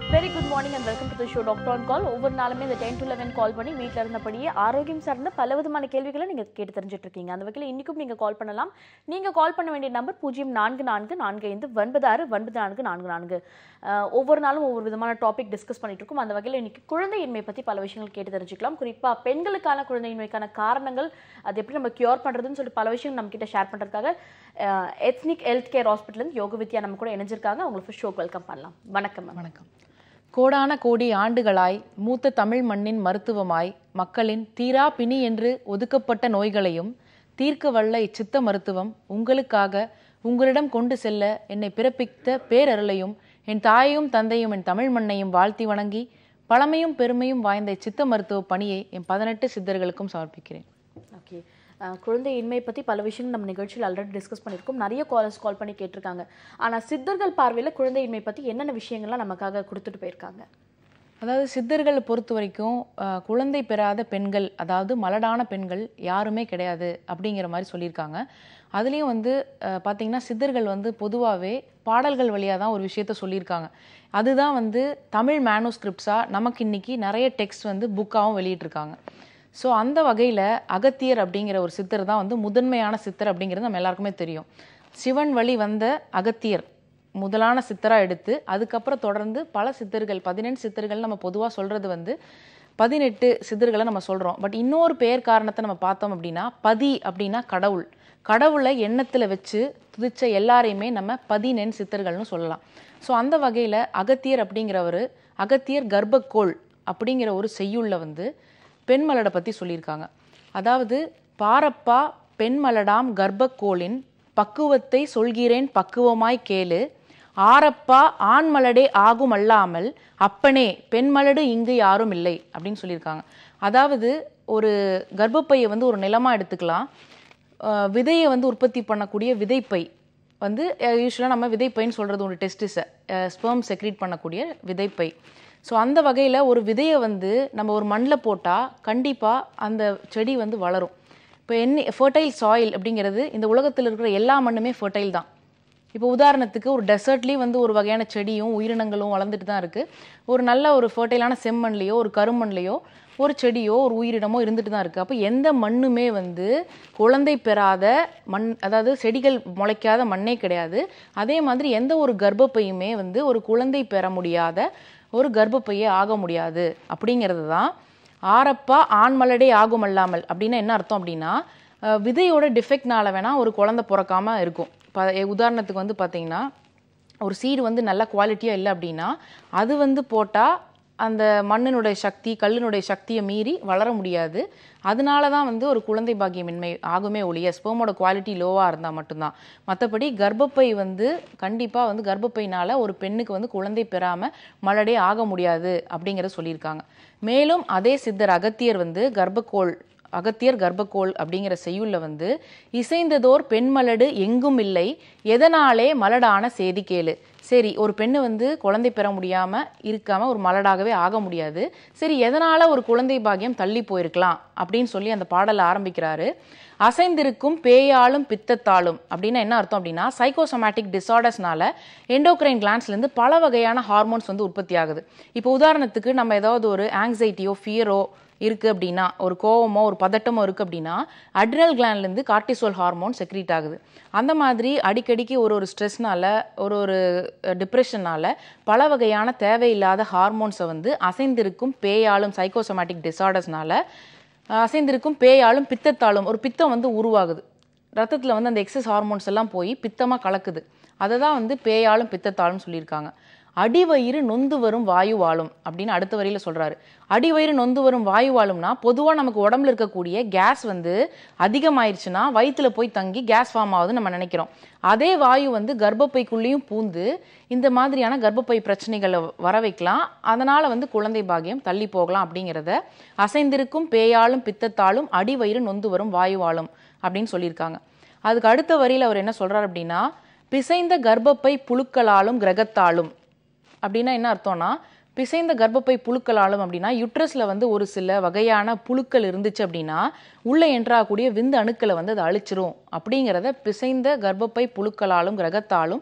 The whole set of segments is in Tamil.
Very good morning and welcome to the show doctor on call ஒவ்வொரு நாளுமே இந்த டென் டு லெவன் கால் பண்ணி வீட்டில் இருந்தபடியே ஆரோக்கியம் சார்ந்த பல விதமான கேள்விகளை நீங்கள் கேட்டு தெரிஞ்சுட்டு இருக்கீங்க அந்த வகையில் இன்றைக்கும் நீங்கள் கால் பண்ணலாம் நீங்கள் கால் பண்ண வேண்டிய நம்பர் பூஜ்ஜியம் நான்கு நான்கு நான்கு ஐந்து ஒன்பது ஆறு ஒன்பது நான்கு நான்கு நான்கு அஹ், ஒவ்வொரு நாளும் ஒவ்வொரு விதமான டாபிக் டிஸ்கஸ் பண்ணிட்டு இருக்கோம் அந்த வகையில் இன்னைக்கு குழந்தையின்மை பற்றி பல விஷயங்கள் கேட்டு தெரிஞ்சுக்கலாம் குறிப்பாக பெண்களுக்கான குழந்தையின்மைக்கான காரணங்கள் அது எப்படி நம்ம கியூர் பண்ணுறதுன்னு சொல்லி பல விஷயம் நம்ம கிட்ட ஷேர் பண்ணுறதுக்காக எத்னிக் ஹெல்த் கேர் ஹாஸ்பிட்டல் யோக வித்யா நம்ம கூட இணைஞ்சிருக்காங்க அவங்களுக்கு ஷோக்கு வெல்கம் பண்ணலாம் வணக்கம் மேம் வணக்கம் கோடான கோடி ஆண்டுகளாய் மூத்த தமிழ் மண்ணின் மருத்துவமாய் மக்களின் தீரா பிணி என்று ஒதுக்கப்பட்ட நோய்களையும் தீர்க்க வல்ல இச்சித்த மருத்துவம் உங்களுக்காக உங்களிடம் கொண்டு செல்ல என்னை பிறப்பித்த பேரருளையும் என் தாயையும் தந்தையும் என் தமிழ் மண்ணையும் வாழ்த்தி வணங்கி பழமையும் பெருமையும் வாய்ந்த இச்சித்த மருத்துவ பணியை என் பதினெட்டு சித்தர்களுக்கும் சமர்ப்பிக்கிறேன் ஓகே குழந்தை இன்மை பற்றி பல விஷயங்கள் நம்ம நிகழ்ச்சியில் ஆல்ரெடி டிஸ்கஸ் பண்ணியிருக்கோம் நிறைய காலர்ஸ் கால் பண்ணி கேட்டிருக்காங்க ஆனால் சித்தர்கள் பார்வையில் குழந்தை இன்மை பற்றி என்னென்ன விஷயங்கள்லாம் நமக்காக கொடுத்துட்டு போயிருக்காங்க அதாவது சித்தர்களை பொறுத்த வரைக்கும் அஹ், குழந்தை பெறாத பெண்கள் அதாவது மலடான பெண்கள் யாருமே கிடையாது அப்படிங்கிற மாதிரி சொல்லியிருக்காங்க அதுலேயும் வந்து அஹ், பார்த்தீங்கன்னா சித்தர்கள் வந்து பொதுவாகவே பாடல்கள் வழியாக தான் ஒரு விஷயத்த சொல்லியிருக்காங்க அதுதான் வந்து தமிழ் மேனுஸ்கிரிப்ட்ஸாக நமக்கு இன்னைக்கு நிறைய டெக்ஸ்ட் வந்து புக்காகவும் வெளியிட்டிருக்காங்க ஸோ அந்த வகையில் அகத்தியர் அப்படிங்கிற ஒரு சித்தர் தான் வந்து முதன்மையான சித்தர் அப்படிங்கிறது நம்ம எல்லாருக்குமே தெரியும் சிவன் வழி வந்த அகத்தியர் முதலான சித்தராக எடுத்து அதுக்கப்புறம் தொடர்ந்து பல சித்தர்கள் பதினெண்டு சித்தர்கள் நம்ம பொதுவாக சொல்கிறது வந்து பதினெட்டு சித்தர்களை நம்ம சொல்கிறோம் பட் இன்னொரு பெயர் காரணத்தை நம்ம பார்த்தோம் அப்படின்னா பதி அப்படின்னா கடவுள் கடவுளை எண்ணத்தில் வச்சு துதிச்ச எல்லாரையுமே நம்ம பதினெண் சித்தர்கள்னு சொல்லலாம் ஸோ அந்த வகையில் அகத்தியர் அப்படிங்கிறவர் அகத்தியர் கர்ப்பக்கோள் அப்படிங்கிற ஒரு செய்யுள்ள வந்து பெண்மலடை பற்றி சொல்லியிருக்காங்க அதாவது பாரப்பா பெண்மலடாம் கர்ப்பக்கோளின் பக்குவத்தை சொல்கிறேன் பக்குவமாய் கேளு ஆரப்பா ஆண்மலடே ஆகும் அல்லாமல் அப்பனே பெண்மலடு இங்கு யாரும் இல்லை அப்படின்னு சொல்லியிருக்காங்க அதாவது ஒரு கர்ப்பப்பையை வந்து ஒரு நிலமா எடுத்துக்கலாம் அஹ் விதையை வந்து உற்பத்தி பண்ணக்கூடிய விதைப்பை வந்து யூஸ்வலாக நம்ம விதைப்பைன்னு சொல்கிறது ஒரு டெஸ்டிஸை ஸ்பெர்ம் செக்ரீட் பண்ணக்கூடிய விதைப்பை ஸோ அந்த வகையில் ஒரு விதையை வந்து நம்ம ஒரு மண்ணில் போட்டால் கண்டிப்பாக அந்த செடி வந்து வளரும் இப்போ என்ன ஃபர்டைல் சாயில் அப்படிங்கிறது இந்த உலகத்தில் இருக்கிற எல்லா மண்ணுமே ஃபர்டைல் தான் இப்போ உதாரணத்துக்கு ஒரு டெசர்ட்லேயும் வந்து ஒரு வகையான செடியும் உயிரினங்களும் வளர்ந்துட்டு தான் இருக்குது ஒரு நல்ல ஒரு ஃபர்டைலான செம்மண்லேயோ ஒரு கருமண்லேயோ ஒரு செடியோ ஒரு உயிரினமோ இருந்துட்டு தான் இருக்குது அப்போ எந்த மண்ணுமே வந்து குழந்தை பெறாத மண் அதாவது செடிகள் முளைக்காத மண்ணே கிடையாது அதே மாதிரி எந்த ஒரு கர்ப்பப்பையுமே வந்து ஒரு குழந்தை பெற முடியாத ஒரு கர்ப்பப்பையே ஆக முடியாது அப்படிங்கிறது தான் ஆரப்பா ஆண்மலடே ஆகுமல்லாமல் அப்படின்னா என்ன அர்த்தம் அப்படின்னா அஹ், விதையோட டிஃபெக்ட்னால வேணால் ஒரு குழந்தை பிறக்காம இருக்கும் ப உதாரணத்துக்கு வந்து பார்த்தீங்கன்னா ஒரு சீடு வந்து நல்ல குவாலிட்டியாக இல்லை அப்படின்னா அது வந்து போட்டால் அந்த மண்ணினுடைய சக்தி கல்லினுடைய சக்தியை மீறி வளர முடியாது அதனால தான் வந்து ஒரு குழந்தை பாக்கியமின்மை ஆகுமே ஒழிய ஸ்பெர்மோட குவாலிட்டி லோவாக இருந்தால் மட்டும்தான் மற்றபடி கர்ப்பப்பை வந்து கண்டிப்பாக வந்து கர்ப்பப்பையினால ஒரு பெண்ணுக்கு வந்து குழந்தை பெறாமல் மலடே ஆக முடியாது அப்படிங்கிறத சொல்லியிருக்காங்க மேலும் அதே சித்தர் அகத்தியர் வந்து கர்ப்பக்கோள் அகத்தியர் கர்ப்பக்கோள் அப்படிங்கிற செய்யுள்ள வந்து இசைந்ததோர் பெண்மலடு எங்கும் இல்லை எதனாலே மலடான செய்தி கேளு சரி ஒரு பெண்ணு வந்து குழந்தை பெற முடியாம இருக்காம ஒரு மலடாகவே ஆக முடியாது சரி எதனால ஒரு குழந்தை பாக்கியம் தள்ளி போயிருக்கலாம் அப்படின்னு சொல்லி அந்த பாடலை ஆரம்பிக்கிறாரு அசைந்திருக்கும் பேயாலும் பித்தத்தாலும் அப்படின்னா என்ன அர்த்தம் அப்படின்னா சைக்கோசோமேட்டிக் டிசார்டர்ஸ்னால எண்டோக்ரைன் கிளான்ஸ்லேருந்து பல வகையான ஹார்மோன்ஸ் வந்து உற்பத்தி ஆகுது இப்போ உதாரணத்துக்கு நம்ம ஏதாவது ஒரு ஆங்ஸைட்டியோ ஃபியரோ இருக்குது அப்படின்னா ஒரு கோவமோ ஒரு பதட்டமோ இருக்குது அப்படின்னா அட்ரினல் கிளாண்ட்லேருந்து கார்டிசோல் ஹார்மோன் செக்ரீட் ஆகுது அந்த மாதிரி அடிக்கடிக்கு ஒரு ஒரு ஸ்ட்ரெஸ்னால ஒரு ஒரு டிப்ரெஷனால பல வகையான தேவையில்லாத ஹார்மோன்ஸை வந்து அசைந்திருக்கும் பேயாலும் சைக்கோசோமேட்டிக் டிசார்டர்ஸ்னால அசைந்திருக்கும் பேயாலும் பித்தத்தாலும் ஒரு பித்தம் வந்து உருவாகுது ரத்தத்தில் வந்து அந்த எக்ஸஸ் ஹார்மோன்ஸ் எல்லாம் போய் பித்தமாக கலக்குது அதை தான் வந்து பேயாலும் பித்தத்தாலும் சொல்லியிருக்காங்க அடிவயிறு நொந்து வரும் வாயு வாழும் அப்படின்னு அடுத்த வரியில சொல்றாரு அடிவயிறு நொந்து வரும் வாயு வாழும்னா பொதுவா நமக்கு உடம்புல இருக்கக்கூடிய கேஸ் வந்து அதிகமாயிருச்சுன்னா வயிற்றுல போய் தங்கி கேஸ் ஃபார்ம் ஆகுதுன்னு நம்ம நினைக்கிறோம் அதே வாயு வந்து கர்ப்பப்பைக்குள்ளேயும் பூந்து இந்த மாதிரியான கர்ப்பப்பை பிரச்சனைகளை வர வைக்கலாம் அதனால வந்து குழந்தை பாக்கியம் தள்ளி போகலாம் அப்படிங்கிறத அசைந்திருக்கும் பேயாலும் பித்தத்தாலும் அடிவயிறு நொந்து வரும் வாயு வாழும் அப்படின்னு சொல்லியிருக்காங்க அதுக்கு அடுத்த வரியில அவர் என்ன சொல்றாரு அப்படின்னா பிசைந்த கர்ப்பப்பை புழுக்களாலும் கிரகத்தாலும் அப்படின்னா என்ன அர்த்தம்னா பிசைந்த கர்ப்பப்பை புழுக்களாலும் அப்படின்னா யுட்ரஸ்ல வந்து ஒரு சில வகையான புழுக்கள் இருந்துச்சு அப்படின்னா உள்ள என்ட்ராகக்கூடிய விந்து அணுக்களை வந்து அது அழிச்சிரும் அப்படிங்கிறத பிசைந்த கர்ப்பப்பை புழுக்களாலும் கிரகத்தாலும்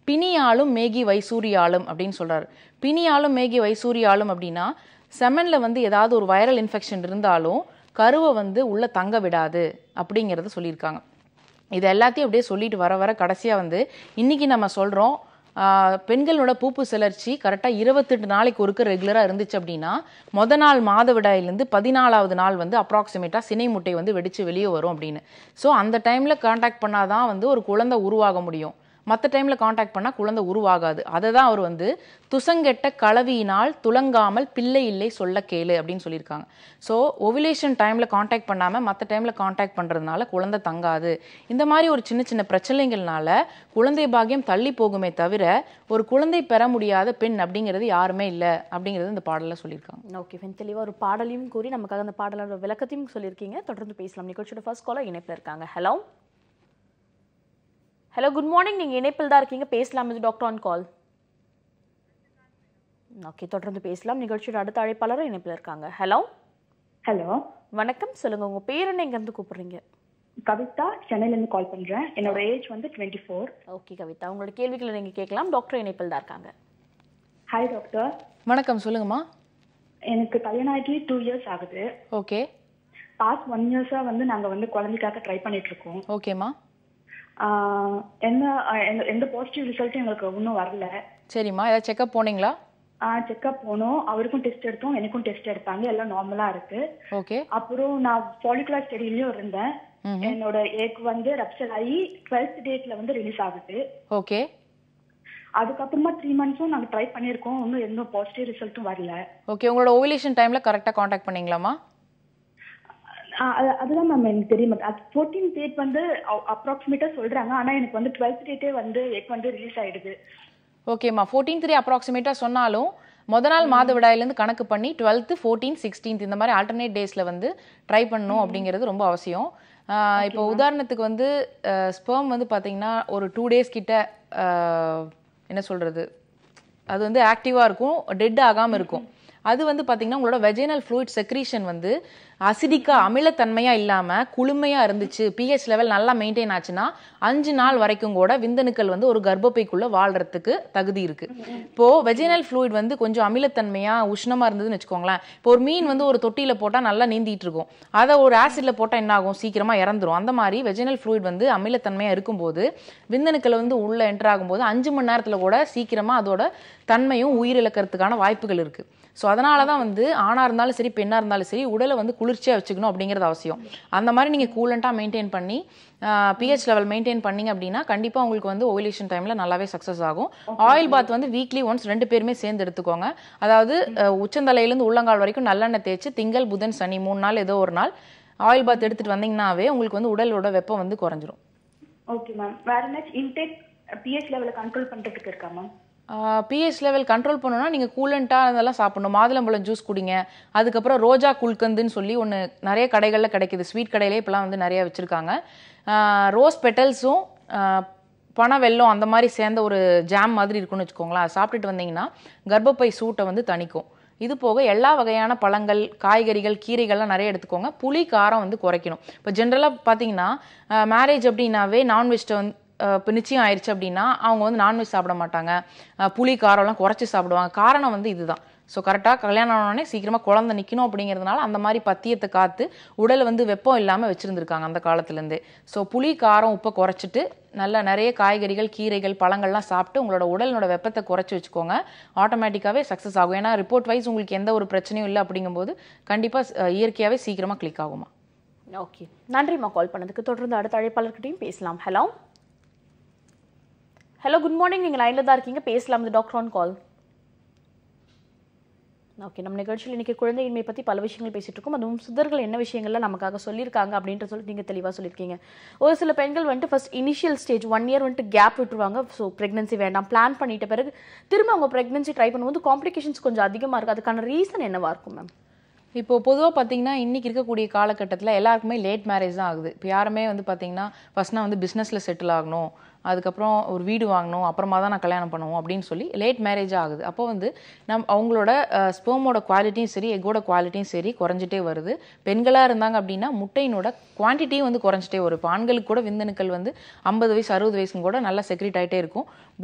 பிணியாலும் மேகி வைசூரியாலும் அப்படின்னு சொல்றாரு பிணியாலும் மேகி வைசூரியாலும் அப்படின்னா செமன்ல வந்து ஏதாவது ஒரு வைரல் இன்ஃபெக்ஷன் இருந்தாலும் கருவை வந்து உள்ள தங்க விடாது அப்படிங்கிறத சொல்லியிருக்காங்க இது எல்லாத்தையும் அப்படியே சொல்லிட்டு வர வர கடைசியாக வந்து இன்னைக்கு நம்ம சொல்கிறோம் பெண்களோட பூப்பு சுழற்சி கரெக்டாக இருபத்தெட்டு நாளைக்கு ஒருக்க ரெகுலராக இருந்துச்சு அப்படின்னா மொத நாள் மாதவிடாயிலேருந்து பதினாலாவது நாள் வந்து அப்ராக்சிமேட்டாக சினை முட்டை வந்து வெடித்து வெளியே வரும் அப்படின்னு ஸோ அந்த டைமில் காண்டாக்ட் பண்ணாதான் வந்து ஒரு குழந்தை உருவாக முடியும் மற்ற டைமில் காண்டாக்ட் பண்ணால் குழந்தை உருவாகாது அதை தான் அவர் வந்து துசங்கெட்ட கலவியினால் துலங்காமல் பிள்ளை இல்லை சொல்ல கேளு அப்படின்னு சொல்லியிருக்காங்க ஸோ ஒவிலேஷன் டைமில் காண்டாக்ட் பண்ணாமல் மற்ற டைமில் காண்டாக்ட் பண்ணுறதுனால குழந்தை தங்காது இந்த மாதிரி ஒரு சின்ன சின்ன பிரச்சனைகள்னால குழந்தை பாக்கியம் தள்ளி போகுமே தவிர ஒரு குழந்தை பெற முடியாத பெண் அப்படிங்கிறது யாருமே இல்லை அப்படிங்கிறது இந்த பாடலில் சொல்லியிருக்காங்க ஓகே ஃபென் தெளிவாக ஒரு பாடலையும் கூறி நமக்காக அந்த பாடலோட விளக்கத்தையும் சொல்லியிருக்கீங்க தொடர்ந்து பேசலாம் நிகழ்ச்சியோட ஃபர்ஸ்ட் காலர் இணைப்பில் இருக்காங்க ஹலோ ஹலோ குட் மார்னிங் நீங்கள் இணைப்பில் தான் இருக்கீங்க பேசலாம் இது டாக்டர் ஆன் கால் ஓகே தொடர்ந்து பேசலாம் நிகழ்ச்சியோட அடுத்த அழைப்பாளரும் இணைப்பில் இருக்காங்க ஹலோ ஹலோ வணக்கம் சொல்லுங்க உங்க பேர் என்ன இங்கேருந்து கூப்பிடுறீங்க கவிதா சென்னையில இருந்து கால் பண்றேன் என்னோட ஏஜ் வந்து டுவெண்ட்டி ஃபோர் ஓகே கவிதா உங்களோட கேள்விகளை நீங்கள் கேட்கலாம் டாக்டர் இணைப்பில் தான் இருக்காங்க ஹாய் டாக்டர் வணக்கம் சொல்லுங்கம்மா எனக்கு கல்யாணம் ஆகி டூ இயர்ஸ் ஆகுது ஓகே பாஸ்ட் ஒன் இயர்ஸா வந்து நாங்க வந்து குழந்தைக்காக ட்ரை பண்ணிட்டு இருக்கோம் ஓகேம்மா ஆஹ் என்ன ஆஹ் எந்த- எந்த பாசிட்டிவ் ரிசல்ட்டும் எங்களுக்கு இன்னும் வரல சரிம்மா ஏதாவது செக்கப் போனீங்களா செக்அப் போனோம் அவருக்கும் டெஸ்ட் எடுத்தோம் எனக்கும் டெஸ்ட் எடுத்தாங்க எல்லாம் நார்மலா இருக்கு ஓகே அப்புறம் நான் ஃபாலிகுலர் ஸ்டடிலையும் இருந்தேன் ம்ஹும். என்னோட ஏக் வந்து ரப்சர் ஆகி டுவெல்த் டேட்ல வந்து ரிலீஸ் ஆகுது ஓகே அதுக்கப்புறமா த்ரீ மந்த்ஸும் நாங்க ட்ரை பண்ணியிருக்கோம் இன்னும் எந்த பாசிட்டிவ் ரிசல்ட்டும் வரல ஓகே உங்களோட ஓவிலேஷன் டைமில் கரெக்டாக காண்டாக்ட் பண்ணீங்களாம்மா ஆ, அது- அதுதான் மேம் எனக்கு தெரியும் அது ஃபோர்டீன் டேட் வந்து அப்ராக்சிமேட்டா சொல்றாங்க ஆனா எனக்கு வந்து டுவெல்த் டேட்டே வந்து எக் வந்து ரிலீஸ் ஆயிடுது ஓகேம்மா ஃபோர்டீன் த்ரீ அப்ராக்சிமேட்டாக சொன்னாலும் முத நாள் மாதவிடாயிலேருந்து கணக்கு பண்ணி டுவெல்த்து ஃபோர்டீன் சிக்ஸ்டீன்த் இந்த மாதிரி ஆல்டர்னேட் டேஸில் வந்து ட்ரை பண்ணணும் அப்படிங்கிறது ரொம்ப அவசியம் ஆஹ் இப்போ உதாரணத்துக்கு வந்து ஸ்பெர்ம் வந்து பார்த்தீங்கன்னா ஒரு டூ டேஸ் கிட்ட ஆஹ் என்ன சொல்கிறது அது வந்து ஆக்டிவாக இருக்கும் டெட் ஆகாமல் இருக்கும் அது வந்து பார்த்தீங்கன்னா உங்களோட வெஜைனல் ஃப்ளூயிட் செக்ரீஷன் வந்து அசிடிக்கா அமிலத்தன்மையா இல்லாம குளுமையா இருந்துச்சு பிஹெச் லெவல் நல்லா மெயின்டைன் ஆச்சுன்னா அஞ்சு நாள் வரைக்கும் கூட விந்தணுக்கள் வந்து ஒரு கர்ப்பப்பைக்குள்ள வாழ்றதுக்கு தகுதி இருக்கு இப்போ வெஜைனல் ஃப்ளூயிட் வந்து கொஞ்சம் அமிலத்தன்மையா உஷ்ணமா இருந்ததுன்னு வச்சுக்கோங்களேன் இப்போ ஒரு மீன் வந்து ஒரு தொட்டியில போட்டா நல்லா நீந்திட்டு இருக்கும் அதை ஒரு ஆசிட்ல போட்டா என்ன ஆகும் சீக்கிரமா இறந்துரும் அந்த மாதிரி வெஜைனல் ஃப்ளூயிட் வந்து அமிலத்தன்மையா இருக்கும்போது விந்தணுக்கள் வந்து உள்ள என்டர் ஆகும்போது அஞ்சு மணி நேரத்துல கூட சீக்கிரமா அதோட தன்மையும் உயிரிழக்கிறதுக்கான வாய்ப்புகள் இருக்கு ஸோ அதனால தான் வந்து ஆணாக இருந்தாலும் சரி பெண்ணாக இருந்தாலும் சரி உடலை வந்து குளிர்ச்சியாக வச்சுக்கணும் அப்படிங்கிறது அவசியம் அந்த மாதிரி நீங்கள் கூலண்ட்டாக மெயின்டைன் பண்ணி பிஹெச் லெவல் மெயின்டைன் பண்ணீங்க அப்படின்னா கண்டிப்பாக உங்களுக்கு வந்து ஓவிலேஷன் டைமில் நல்லாவே சக்ஸஸ் ஆகும் ஆயில் பாத் வந்து வீக்லி ஒன்ஸ் ரெண்டு பேருமே சேர்ந்து எடுத்துக்கோங்க அதாவது அஹ், உச்சந்தலையிலேருந்து உள்ளங்கால் வரைக்கும் நல்லெண்ணெய் தேய்ச்சி திங்கள் புதன் சனி மூணு நாள் ஏதோ ஒரு நாள் ஆயில் பாத் எடுத்துட்டு வந்தீங்கன்னாவே உங்களுக்கு வந்து உடலோட வெப்பம் வந்து குறைஞ்சிரும் ஓகே மேம் வேற நெக்ஸ்ட் இன்டேக் பிஹெச் லெவலை கண்ட்ரோல் பண்றதுக்கு இருக்கா மேம் பிஹெச் லெவல் கண்ட்ரோல் பண்ணணும்னா நீங்கள் கூலண்ட்டாக அதெல்லாம் சாப்பிடணும் மாதுளம்பழம் ஜூஸ் குடிங்க அதுக்கப்புறம் ரோஜா குல்கந்துன்னு சொல்லி ஒன்று நிறைய கடைகளில் கிடைக்குது ஸ்வீட் கடையிலே இப்போலாம் வந்து நிறைய வச்சுருக்காங்க ரோஸ் பெட்டல்ஸும் பனை வெல்லம் அந்த மாதிரி சேர்ந்த ஒரு ஜாம் மாதிரி இருக்கும்னு வச்சுக்கோங்களேன் அதை சாப்பிட்டுட்டு வந்தீங்கன்னா கர்ப்பப்பை சூட்டை வந்து தணிக்கும் இது போக எல்லா வகையான பழங்கள் காய்கறிகள் கீரைகள்லாம் நிறைய எடுத்துக்கோங்க புளி காரம் வந்து குறைக்கணும் இப்போ ஜென்ரலாக பார்த்தீங்கன்னா மேரேஜ் அப்படின்னாவே நான்வெஜ்ட்டை வந்து இப்போ நிச்சயம் ஆயிடுச்சு அப்படின்னா அவங்க வந்து நான்வெஜ் சாப்பிட மாட்டாங்க அஹ் புளி காரம்லாம் குறைச்சி சாப்பிடுவாங்க காரணம் வந்து இதுதான் ஸோ கரெக்டாக கல்யாணம் ஆனோடனே சீக்கிரமாக குழந்தை நிற்கணும் அப்படிங்கிறதுனால அந்த மாதிரி பத்தியத்தை காத்து உடலை வந்து வெப்பம் இல்லாமல் வச்சுருந்துருக்காங்க அந்த காலத்துலேருந்தே ஸோ புளி காரம் உப்பை குறைச்சிட்டு நல்லா நிறைய காய்கறிகள் கீரைகள் பழங்கள்லாம் சாப்பிட்டு உங்களோட உடலோட வெப்பத்தை குறைச்சி வச்சுக்கோங்க ஆட்டோமேட்டிக்காகவே சக்ஸஸ் ஆகும் ஏன்னா ரிப்போர்ட் வைஸ் உங்களுக்கு எந்த ஒரு பிரச்சனையும் இல்லை அப்படிங்கும்போது கண்டிப்பாக இயற்கையாகவே சீக்கிரமாக கிளிக் ஆகுமா ஓகே நன்றிம்மா கால் பண்ணதுக்கு தொடர்ந்து அடுத்த அழைப்பாளர்கிட்டையும் பேசலாம் ஹலோ ஹலோ குட் மார்னிங் நீங்கள் லைனில் தான் இருக்கீங்க பேசலாம் இது டாக்டர் ஆன் கால் ஓகே நம்ம நிகழ்ச்சியில் இன்னைக்கு குழந்தையின்மை பற்றி பல விஷயங்கள் பேசிட்டு இருக்கோம் அதுவும் சித்தர்கள் என்ன விஷயங்கள்ல நமக்காக சொல்லியிருக்காங்க அப்படின்ற சொல்லி நீங்கள் தெளிவாக சொல்லியிருக்கீங்க ஒரு சில பெண்கள் வந்துட்டு first initial stage one year வந்துட்டு கேப் விட்டுருவாங்க ஸோ ப்ரெக்னன்சி வேண்டாம் பிளான் பண்ணிட்ட பிறகு திரும்ப அவங்க ப்ரெக்னன்சி ட்ரை பண்ணும்போது காம்ப்ளிகேஷன்ஸ் கொஞ்சம் அதிகமாக இருக்குது அதுக்கான ரீசன் என்னவா இருக்கும் மேம் இப்போ பொதுவாக பார்த்தீங்கன்னா இன்னைக்கு இருக்கக்கூடிய காலகட்டத்தில் எல்லாருக்குமே லேட் மேரேஜ் தான் ஆகுது இப்போ யாருமே வந்து பார்த்தீங்கன்னா ஃபர்ஸ்ட் நான் வந்து பிஸ்னஸில் செட்டில் ஆகணும் அதுக்கப்புறம் ஒரு வீடு வாங்கணும் அப்புறமா தான் நான் கல்யாணம் பண்ணுவோம் அப்படின்னு சொல்லி லேட் மேரேஜ் ஆகுது அப்போ வந்து நம் அவங்களோட ஸ்பெர்மோட குவாலிட்டியும் சரி எக்கோட குவாலிட்டியும் சரி குறைஞ்சிட்டே வருது பெண்களாக இருந்தாங்க அப்படின்னா முட்டையினோட குவான்டிட்டியும் வந்து குறைஞ்சிட்டே வரும் இப்போ ஆண்களுக்கு கூட விந்தணுக்கள் வந்து ஐம்பது வயசு அறுபது வயசுக்கும் கூட நல்லா செக்ரேட் ஆகிட்டே இருக்கும் பட்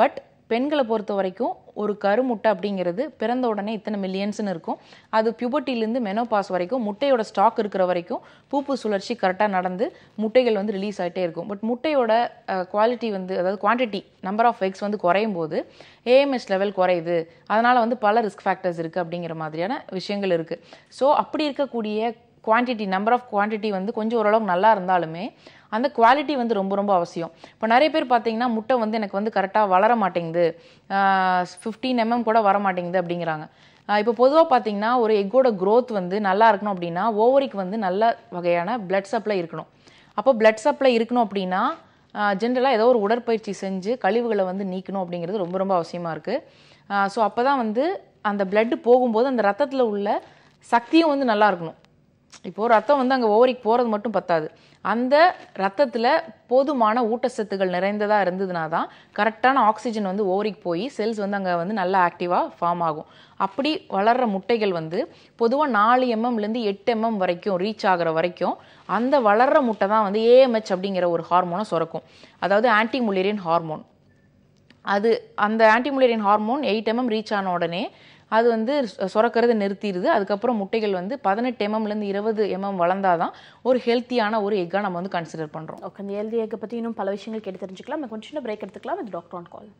பெண்களை பொறுத்த வரைக்கும் ஒரு கருமுட்டை அப்படிங்கிறது பிறந்த உடனே இத்தனை மில்லியன்ஸ்னு இருக்கும் அது புபர்ட்டிலேருந்து மெனோபாஸ் வரைக்கும் முட்டையோட ஸ்டாக் இருக்கிற வரைக்கும் பூப்பு சுழற்சி கரெக்டாக நடந்து முட்டைகள் வந்து ரிலீஸ் ஆகிட்டே இருக்கும் பட் முட்டையோட குவாலிட்டி வந்து அதாவது குவான்டிட்டி நம்பர் ஆஃப் எக்ஸ் வந்து குறையும் போது ஏஎம்எஸ் லெவல் குறையுது அதனால் வந்து பல ரிஸ்க் ஃபேக்டர்ஸ் இருக்குது அப்படிங்கிற மாதிரியான விஷயங்கள் இருக்குது ஸோ அப்படி இருக்கக்கூடிய குவான்டிட்டி நம்பர் ஆஃப் குவான்டிட்டி வந்து கொஞ்சம் ஓரளவுக்கு நல்லா இருந்தாலுமே அந்த குவாலிட்டி வந்து ரொம்ப ரொம்ப அவசியம் இப்போ நிறைய பேர் பார்த்தீங்கன்னா முட்டை வந்து எனக்கு வந்து கரெக்டாக வளர மாட்டேங்குது ஃபிஃப்டீன் எம்எம் கூட வர மாட்டேங்குது அப்படிங்கிறாங்க இப்போ பொதுவாக பார்த்தீங்கன்னா ஒரு எக்கோட growth வந்து நல்லா இருக்கணும் அப்படின்னா ஓவரிக்கு வந்து நல்ல வகையான blood சப்ளை இருக்கணும் அப்போ blood சப்ளை இருக்கணும் அப்படின்னா ஜென்ரலாக ஏதோ ஒரு உடற்பயிற்சி செஞ்சு கழிவுகளை வந்து நீக்கணும் அப்படிங்கிறது ரொம்ப ரொம்ப அவசியமாக இருக்குது ஸோ அப்போ தான் வந்து அந்த blood போகும்போது அந்த ரத்தத்தில் உள்ள சக்தியும் வந்து நல்லா இருக்கணும் இப்போது ரத்தம் வந்து அங்கே ஓவரிக்கு போகிறது மட்டும் பத்தாது அந்த ரத்தத்தில் போதுமான ஊட்டச்சத்துக்கள் நிறைந்ததாக இருந்ததுனா தான் கரெக்டான ஆக்சிஜன் வந்து ஓவரிக்கு போய் செல்ஸ் வந்து அங்கே வந்து நல்லா ஆக்டிவாக ஃபார்ம் ஆகும் அப்படி வளர்கிற முட்டைகள் வந்து பொதுவாக நாலு எம்எம்லேருந்து எட்டு எம்எம் வரைக்கும் ரீச் ஆகிற வரைக்கும் அந்த வளர்கிற முட்டை தான் வந்து ஏஎம்ஹெச் அப்படிங்கிற ஒரு ஹார்மோனை சுரக்கும் அதாவது ஆன்டி முலேரியன் ஹார்மோன் அது அந்த anti Mullerian hormone eight mm reach ஆன உடனே அது வந்து சு- சுரக்கிறது நிறுத்திடுது அதுக்கப்புறம் முட்டைகள் வந்து பதினெட்டு எம்எம்லேருந்து இருபது எம்எம் வளர்ந்தாதான் ஒரு ஹெல்த்தியான ஒரு எக்காக நம்ம வந்து கன்சிடர் பண்ணுறோம் ஓகே இந்த ஹெல்தி எக்கை பற்றி இன்னும் பல விஷயங்கள் கேட்டு தெரிஞ்சுக்கலாம் நம்ம கொஞ்சம் சின்ன பிரேக் எடுத்துக்கலாம் இது doctor on call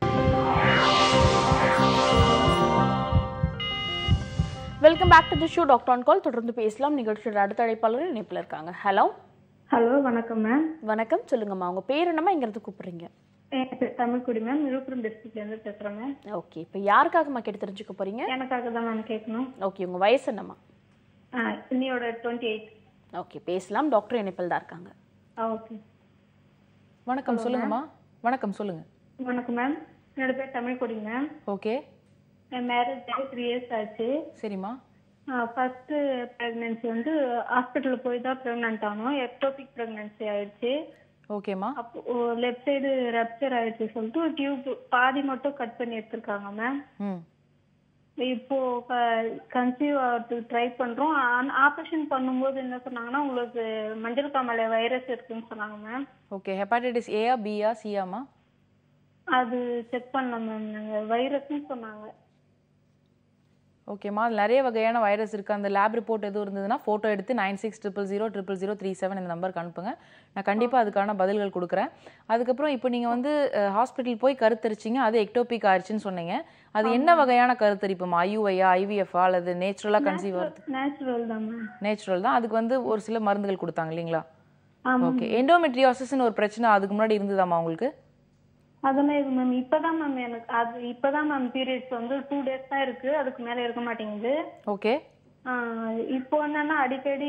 welcome back to the show doctor on call தொடர்ந்து பேசலாம் நிகழ்ச்சியோட அடுத்த அழைப்பாளர் இணைப்பில் இருக்காங்க ஹலோ ஹலோ வணக்கம் மேம் வணக்கம் சொல்லுங்கம்மா உங்க பேர் என்னம்மா இங்கிருந்து கூப்பிடுறீங்க என் பேர் தமிழ்குடி மேம் விழுப்புரம் டிஸ்ட்ரிக்ட்ல இருந்து பேசுறேன் மேம் ஓகே இப்போ யாருக்காகம்மா கேட்டு தெரிஞ்சுக்க போறீங்க எனக்காக தான் மேம் கேட்கணும் ஓகே உங்க வயசு என்னம்மா ஆ, இன்னியோட டுவெண்ட்டி எயிட் ஓகே பேசலாம் டாக்டர் இணைப்பில் தான் இருக்காங்க ஓகே வணக்கம் சொல்லுங்கம்மா வணக்கம் சொல்லுங்க வணக்கம் மேம் என்னோட பேர் தமிழ்குடி மேம் ஓகே என் மேரேஜ் ஆகி த்ரீ இயர்ஸ் ஆச்சு சரிம்மா ஃபர்ஸ்ட் ப்ரெக்னென்சி வந்து ஹாஸ்பிட்டல் போய் தான் ப்ரெக்னென்ட் ஆனோம் எக்டோபிக் ப்ரெக்னென்சி ஆயிடுச்சு ஓகேம்மா அப்போ லெஃப்ட் சைடு ரப்சர் ஆயிடுச்சு சொல்லிட்டு டியூப் பாதி மட்டும் கட் பண்ணி எடுத்திருக்காங்க மேம் ம் இப்போ கன்சீவ் ஆகிறதுக்கு ட்ரை பண்றோம் ஆப்ரேஷன் பண்ணும்போது என்ன சொன்னாங்கன்னா உங்களுக்கு மஞ்சள் காமாலை வைரஸ் இருக்குன்னு சொன்னாங்க மேம் ஓகே ஹெப்பாடைட்டிஸ் ஏயா பியா சியாம்மா அது செக் பண்ணோம் மேம் நாங்க வைரஸ்னு சொன்னாங்க ஓகேம்மா அது நிறைய வகையான வைரஸ் இருக்குது அந்த லேப் ரிப்போர்ட் எதுவும் இருந்ததுன்னா ஃபோட்டோ எடுத்து nine six triple zero triple zero three seven இந்த நம்பருக்கு அனுப்புங்க நான் கண்டிப்பாக அதுக்கான பதில்கள் கொடுக்குறேன் அதுக்கப்புறம் இப்போ நீங்கள் வந்து ஹாஸ்பிட்டல் போய் கருத்தரிச்சிங்க அது எக்டோபிக் ஆயிடுச்சுன்னு சொன்னீங்க அது என்ன வகையான கருத்தரிப்புமா ஐயூஐயா ஐவிஎஃப்ஆ அல்லது நேச்சுரலாக கன்சீவ் ஆகிறது நேச்சுரல் தான் மேம் நேச்சுரல் தான் அதுக்கு வந்து ஒரு சில மருந்துகள் கொடுத்தாங்க இல்லைங்களா ஆமா ஓகே எண்டோமெட்ரியாசிஸ்னு ஒரு பிரச்சனை அதுக்கு முன்னாடி இருந்ததாம்மா உங்களுக்கு அதெல்லாம் இது மேம் இப்பதான் மேம் எனக்கு அது இப்பதான் மேம் பீரியட்ஸ் வந்து டூ டேஸ் தான் இருக்கு அதுக்கு மேல இருக்க மாட்டேங்குது ஓகே ஆஹ் இப்போ என்னன்னா அடிக்கடி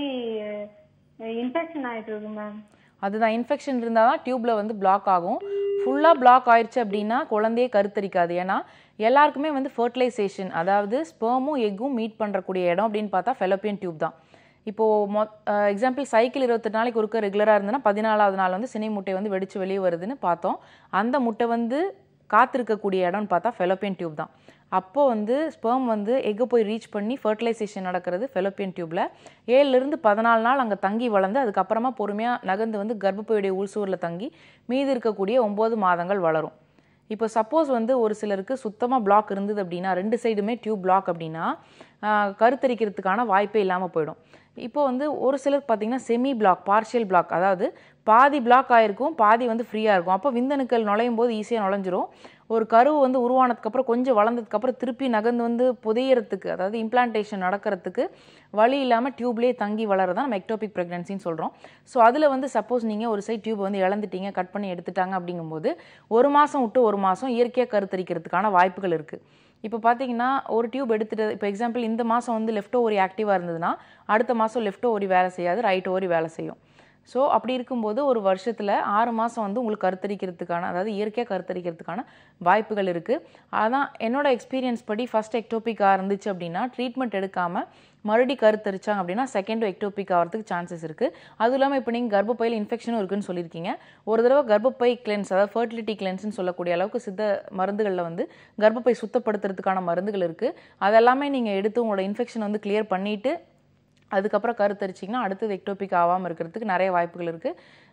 இன்ஃபெக்ஷன் ஆயிட்டு இருக்கு மேம் அதுதான் இன்ஃபெக்ஷன் இருந்தால் தான் டியூப்பில் வந்து பிளாக் ஆகும் ஃபுல்லாக பிளாக் ஆயிடுச்சு அப்படின்னா குழந்தையே கருத்தரிக்காது ஏன்னா எல்லாருக்குமே வந்து ஃபர்டிலைசேஷன் அதாவது ஸ்பெர்மும் எக்கும் மீட் பண்ணுறக்கூடிய இடம் அப்படின்னு பார்த்தா ஃபெலோப்பியன் டியூப் தான் இப்போது மொ எக்ஸாம்பிள் சைக்கிள் இருபத்தெட்டு நாளைக்கு ஒருக்க ரெகுலராக இருந்ததுன்னா பதினாலாவது நாள் வந்து சினை முட்டை வந்து வெடிச்சு வெளியே வருதுன்னு பார்த்தோம் அந்த முட்டை வந்து காத்திருக்கக்கூடிய இடம்னு பார்த்தா ஃபெலோப்பியன் டியூப் தான் அப்போ வந்து ஸ்பெர்ம் வந்து எக்கு போய் ரீச் பண்ணி ஃபர்டிலைசேஷன் நடக்கிறது ஃபெலோப்பியன் டியூப்ல ஏழுலேருந்து பதினாலு நாள் அங்கே தங்கி வளர்ந்து அதுக்கப்புறமா பொறுமையாக நகர்ந்து வந்து கர்ப்பப்பையுடைய உள்சூரில் தங்கி மீதி இருக்கக்கூடிய ஒம்பது மாதங்கள் வளரும் இப்போ சப்போஸ் வந்து ஒரு சிலருக்கு சுத்தமாக பிளாக் இருந்தது அப்படின்னா ரெண்டு சைடுமே டியூப் பிளாக் அப்படின்னா ஆஹ், கருத்தரிக்கிறதுக்கான வாய்ப்பே இல்லாமல் போயிடும் இப்போ வந்து ஒரு சிலர் பார்த்தீங்கன்னா செமி பிளாக் பார்ஷியல் பிளாக் அதாவது பாதி பிளாக் ஆயிருக்கும் பாதி வந்து ஃப்ரீயாக இருக்கும் அப்போ விந்தணுக்கள் நுழையும் போது ஈஸியாக நுழைஞ்சிரும் ஒரு கருவு வந்து உருவானதுக்கப்புறம் கொஞ்சம் வளர்ந்ததுக்கப்புறம் திருப்பி நகர்ந்து வந்து புதையறதுக்கு அதாவது இம்ப்ளான்டேஷன் நடக்கிறதுக்கு வழி இல்லாமல் டியூப்லேயே தங்கி வளரதான் நம்ம எக்டோபிக் ப்ரெக்னன்சின்னு சொல்கிறோம் ஸோ அதில் வந்து சப்போஸ் நீங்கள் ஒரு சைட் டியூப் வந்து இழந்துட்டீங்க கட் பண்ணி எடுத்துட்டாங்க அப்படிங்கும்போது ஒரு மாதம் விட்டு ஒரு மாதம் இயற்கையாக கருத்தரிக்கிறதுக்கான வாய்ப்புகள் இருக்குது இப்போ பார்த்தீங்கன்னா ஒரு டியூப் எடுத்துட்டு இப்போ எக்ஸாம்பிள் இந்த மாதம் வந்து லெஃப்ட் ஓவரி ஆக்டிவாக இருந்ததுன்னா அடுத்த மாதம் லெஃப்ட் ஓவரி வேலை செய்யாது ரைட் ஓவரி வேலை செய்யும் ஸோ அப்படி இருக்கும்போது ஒரு வருஷத்தில் ஆறு மாதம் வந்து உங்களுக்கு கருத்தரிக்கிறதுக்கான அதாவது இயற்கையாக கருத்தரிக்கிறதுக்கான வாய்ப்புகள் இருக்குது அதான் என்னோட எக்ஸ்பீரியன்ஸ் படி ஃபர்ஸ்ட் எக்டோபிக்காக இருந்துச்சு அப்படின்னா ட்ரீட்மெண்ட் எடுக்காமல் மறுபடி கருத்தரிச்சாங்க அப்படின்னா செகண்ட் எக்டோபிக் ஆகிறதுக்கு சான்சஸ் இருக்குது அதுவும் இல்லாமல் இப்போ நீங்கள் கர்ப்பப்பையில் இன்ஃபெக்ஷனும் இருக்குன்னு சொல்லியிருக்கீங்க ஒரு தடவை கர்ப்பப்பை கிளென்ஸ் அதாவது ஃபர்டிலிட்டி கிளென்ஸ்னு சொல்லக்கூடிய அளவுக்கு சித்த மருந்துகளில் வந்து கர்ப்பப்பை சுத்தப்படுத்துறதுக்கான மருந்துகள் இருக்குது அதெல்லாமே நீங்கள் எடுத்து உங்களோட இன்ஃபெக்ஷன் வந்து கிளியர் பண்ணிவிட்டு அதுக்கப்புறம் கருத்தரிச்சிங்கன்னா அடுத்தது எக்டோபிக் ஆகாமல் இருக்கிறதுக்கு நிறைய வாய்ப்புகள் இருக்குது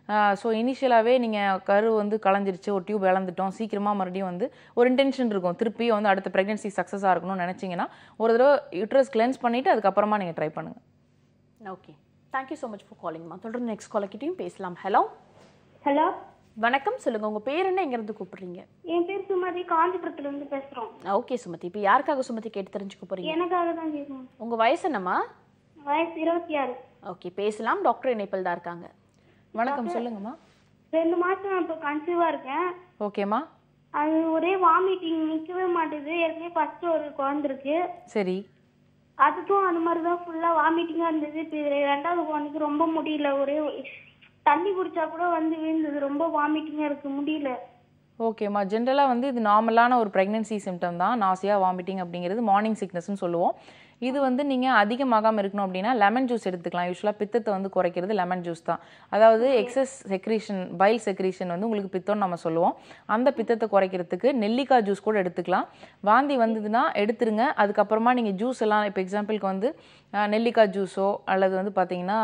ஸோ இனிஷியலாகவே நீங்கள் கரு வந்து களைஞ்சிருச்சு ஒரு டியூப் இழந்துட்டோம் சீக்கிரமாக மறுபடியும் வந்து ஒரு இன்டென்ஷன் இருக்கும் திருப்பி வந்து அடுத்த ப்ரெக்னென்சி சக்ஸஸாக இருக்கணும்னு நினச்சிங்கன்னா ஒரு தடவை யூட்ரஸ் கிளென்ஸ் பண்ணிவிட்டு அதுக்கப்புறமா நீங்கள் ட்ரை பண்ணுங்கள் okay thank you so much for காலிங்மா தொடர்ந்து நெக்ஸ்ட் காலக்கிட்டையும் பேசலாம் ஹலோ ஹலோ வணக்கம் சொல்லுங்க உங்க பேர் என்ன எங்கேருந்து கூப்பிடுறீங்க என் பேர் சுமதி காஞ்சிபுரத்துல இருந்து பேசுறோம் ஓகே சுமதி இப்போ யாருக்காக சுமதி கேட்டு தெரிஞ்சுக்க போறீங்க எனக்காக தான் கேட்கணும் உங்க வயசு என்னம்மா வயசு இருபத்தி ஆறு ஓகே பேசலாம் டாக்டர் இணைப்பில் தான் இருக்காங்க வணக்கம் சொல்லுங்கம்மா ரெண்டு மாசம் நான் இப்போ கன்சீவா இருக்கேன் ஓகேம்மா அது ஒரே வாமிட்டிங் நிக்கவே மாட்டேது ஏற்கனவே ஃபர்ஸ்ட் ஒரு குழந்தை இருக்கு சரி அதுக்கும் அந்த மாதிரி தான் ஃபுல்லா வாமிட்டிங்கா இருந்தது இப்போ இது ரெண்டாவது குழந்தைக்கு ரொம்ப முடியல ஒரே தண்ணி குடிச்சா கூட வந்து விழுந்தது ரொம்ப வாமிட்டிங்கா இருக்கு முடியல ஓகேம்மா ஜென்ரலாக வந்து இது நார்மலான ஒரு ப்ரெக்னென்சி சிம்டம் தான் நாசியா வாமிட்டிங் அப்படிங்கிறது மார்னிங் சிக்னஸ்னு சொல்லுவோம் இது வந்து நீங்கள் அதிகமாகாமல் இருக்கணும் அப்படின்னா லெமன் ஜூஸ் எடுத்துக்கலாம் யூஸ்வலாக பித்தத்தை வந்து குறைக்கிறது லெமன் ஜூஸ் தான் அதாவது எக்ஸஸ் செக்ரீஷன் பைல் செக்ரீஷன் வந்து உங்களுக்கு பித்தம்னு நம்ம சொல்லுவோம் அந்த பித்தத்தை குறைக்கிறதுக்கு நெல்லிக்காய் ஜூஸ் கூட எடுத்துக்கலாம் வாந்தி வந்ததுன்னா எடுத்துருங்க அதுக்கப்புறமா நீங்கள் ஜூஸ் எல்லாம் இப்போ எக்ஸாம்பிளுக்கு வந்து அஹ், நெல்லிக்காய் ஜூஸோ அல்லது வந்து பார்த்தீங்கன்னா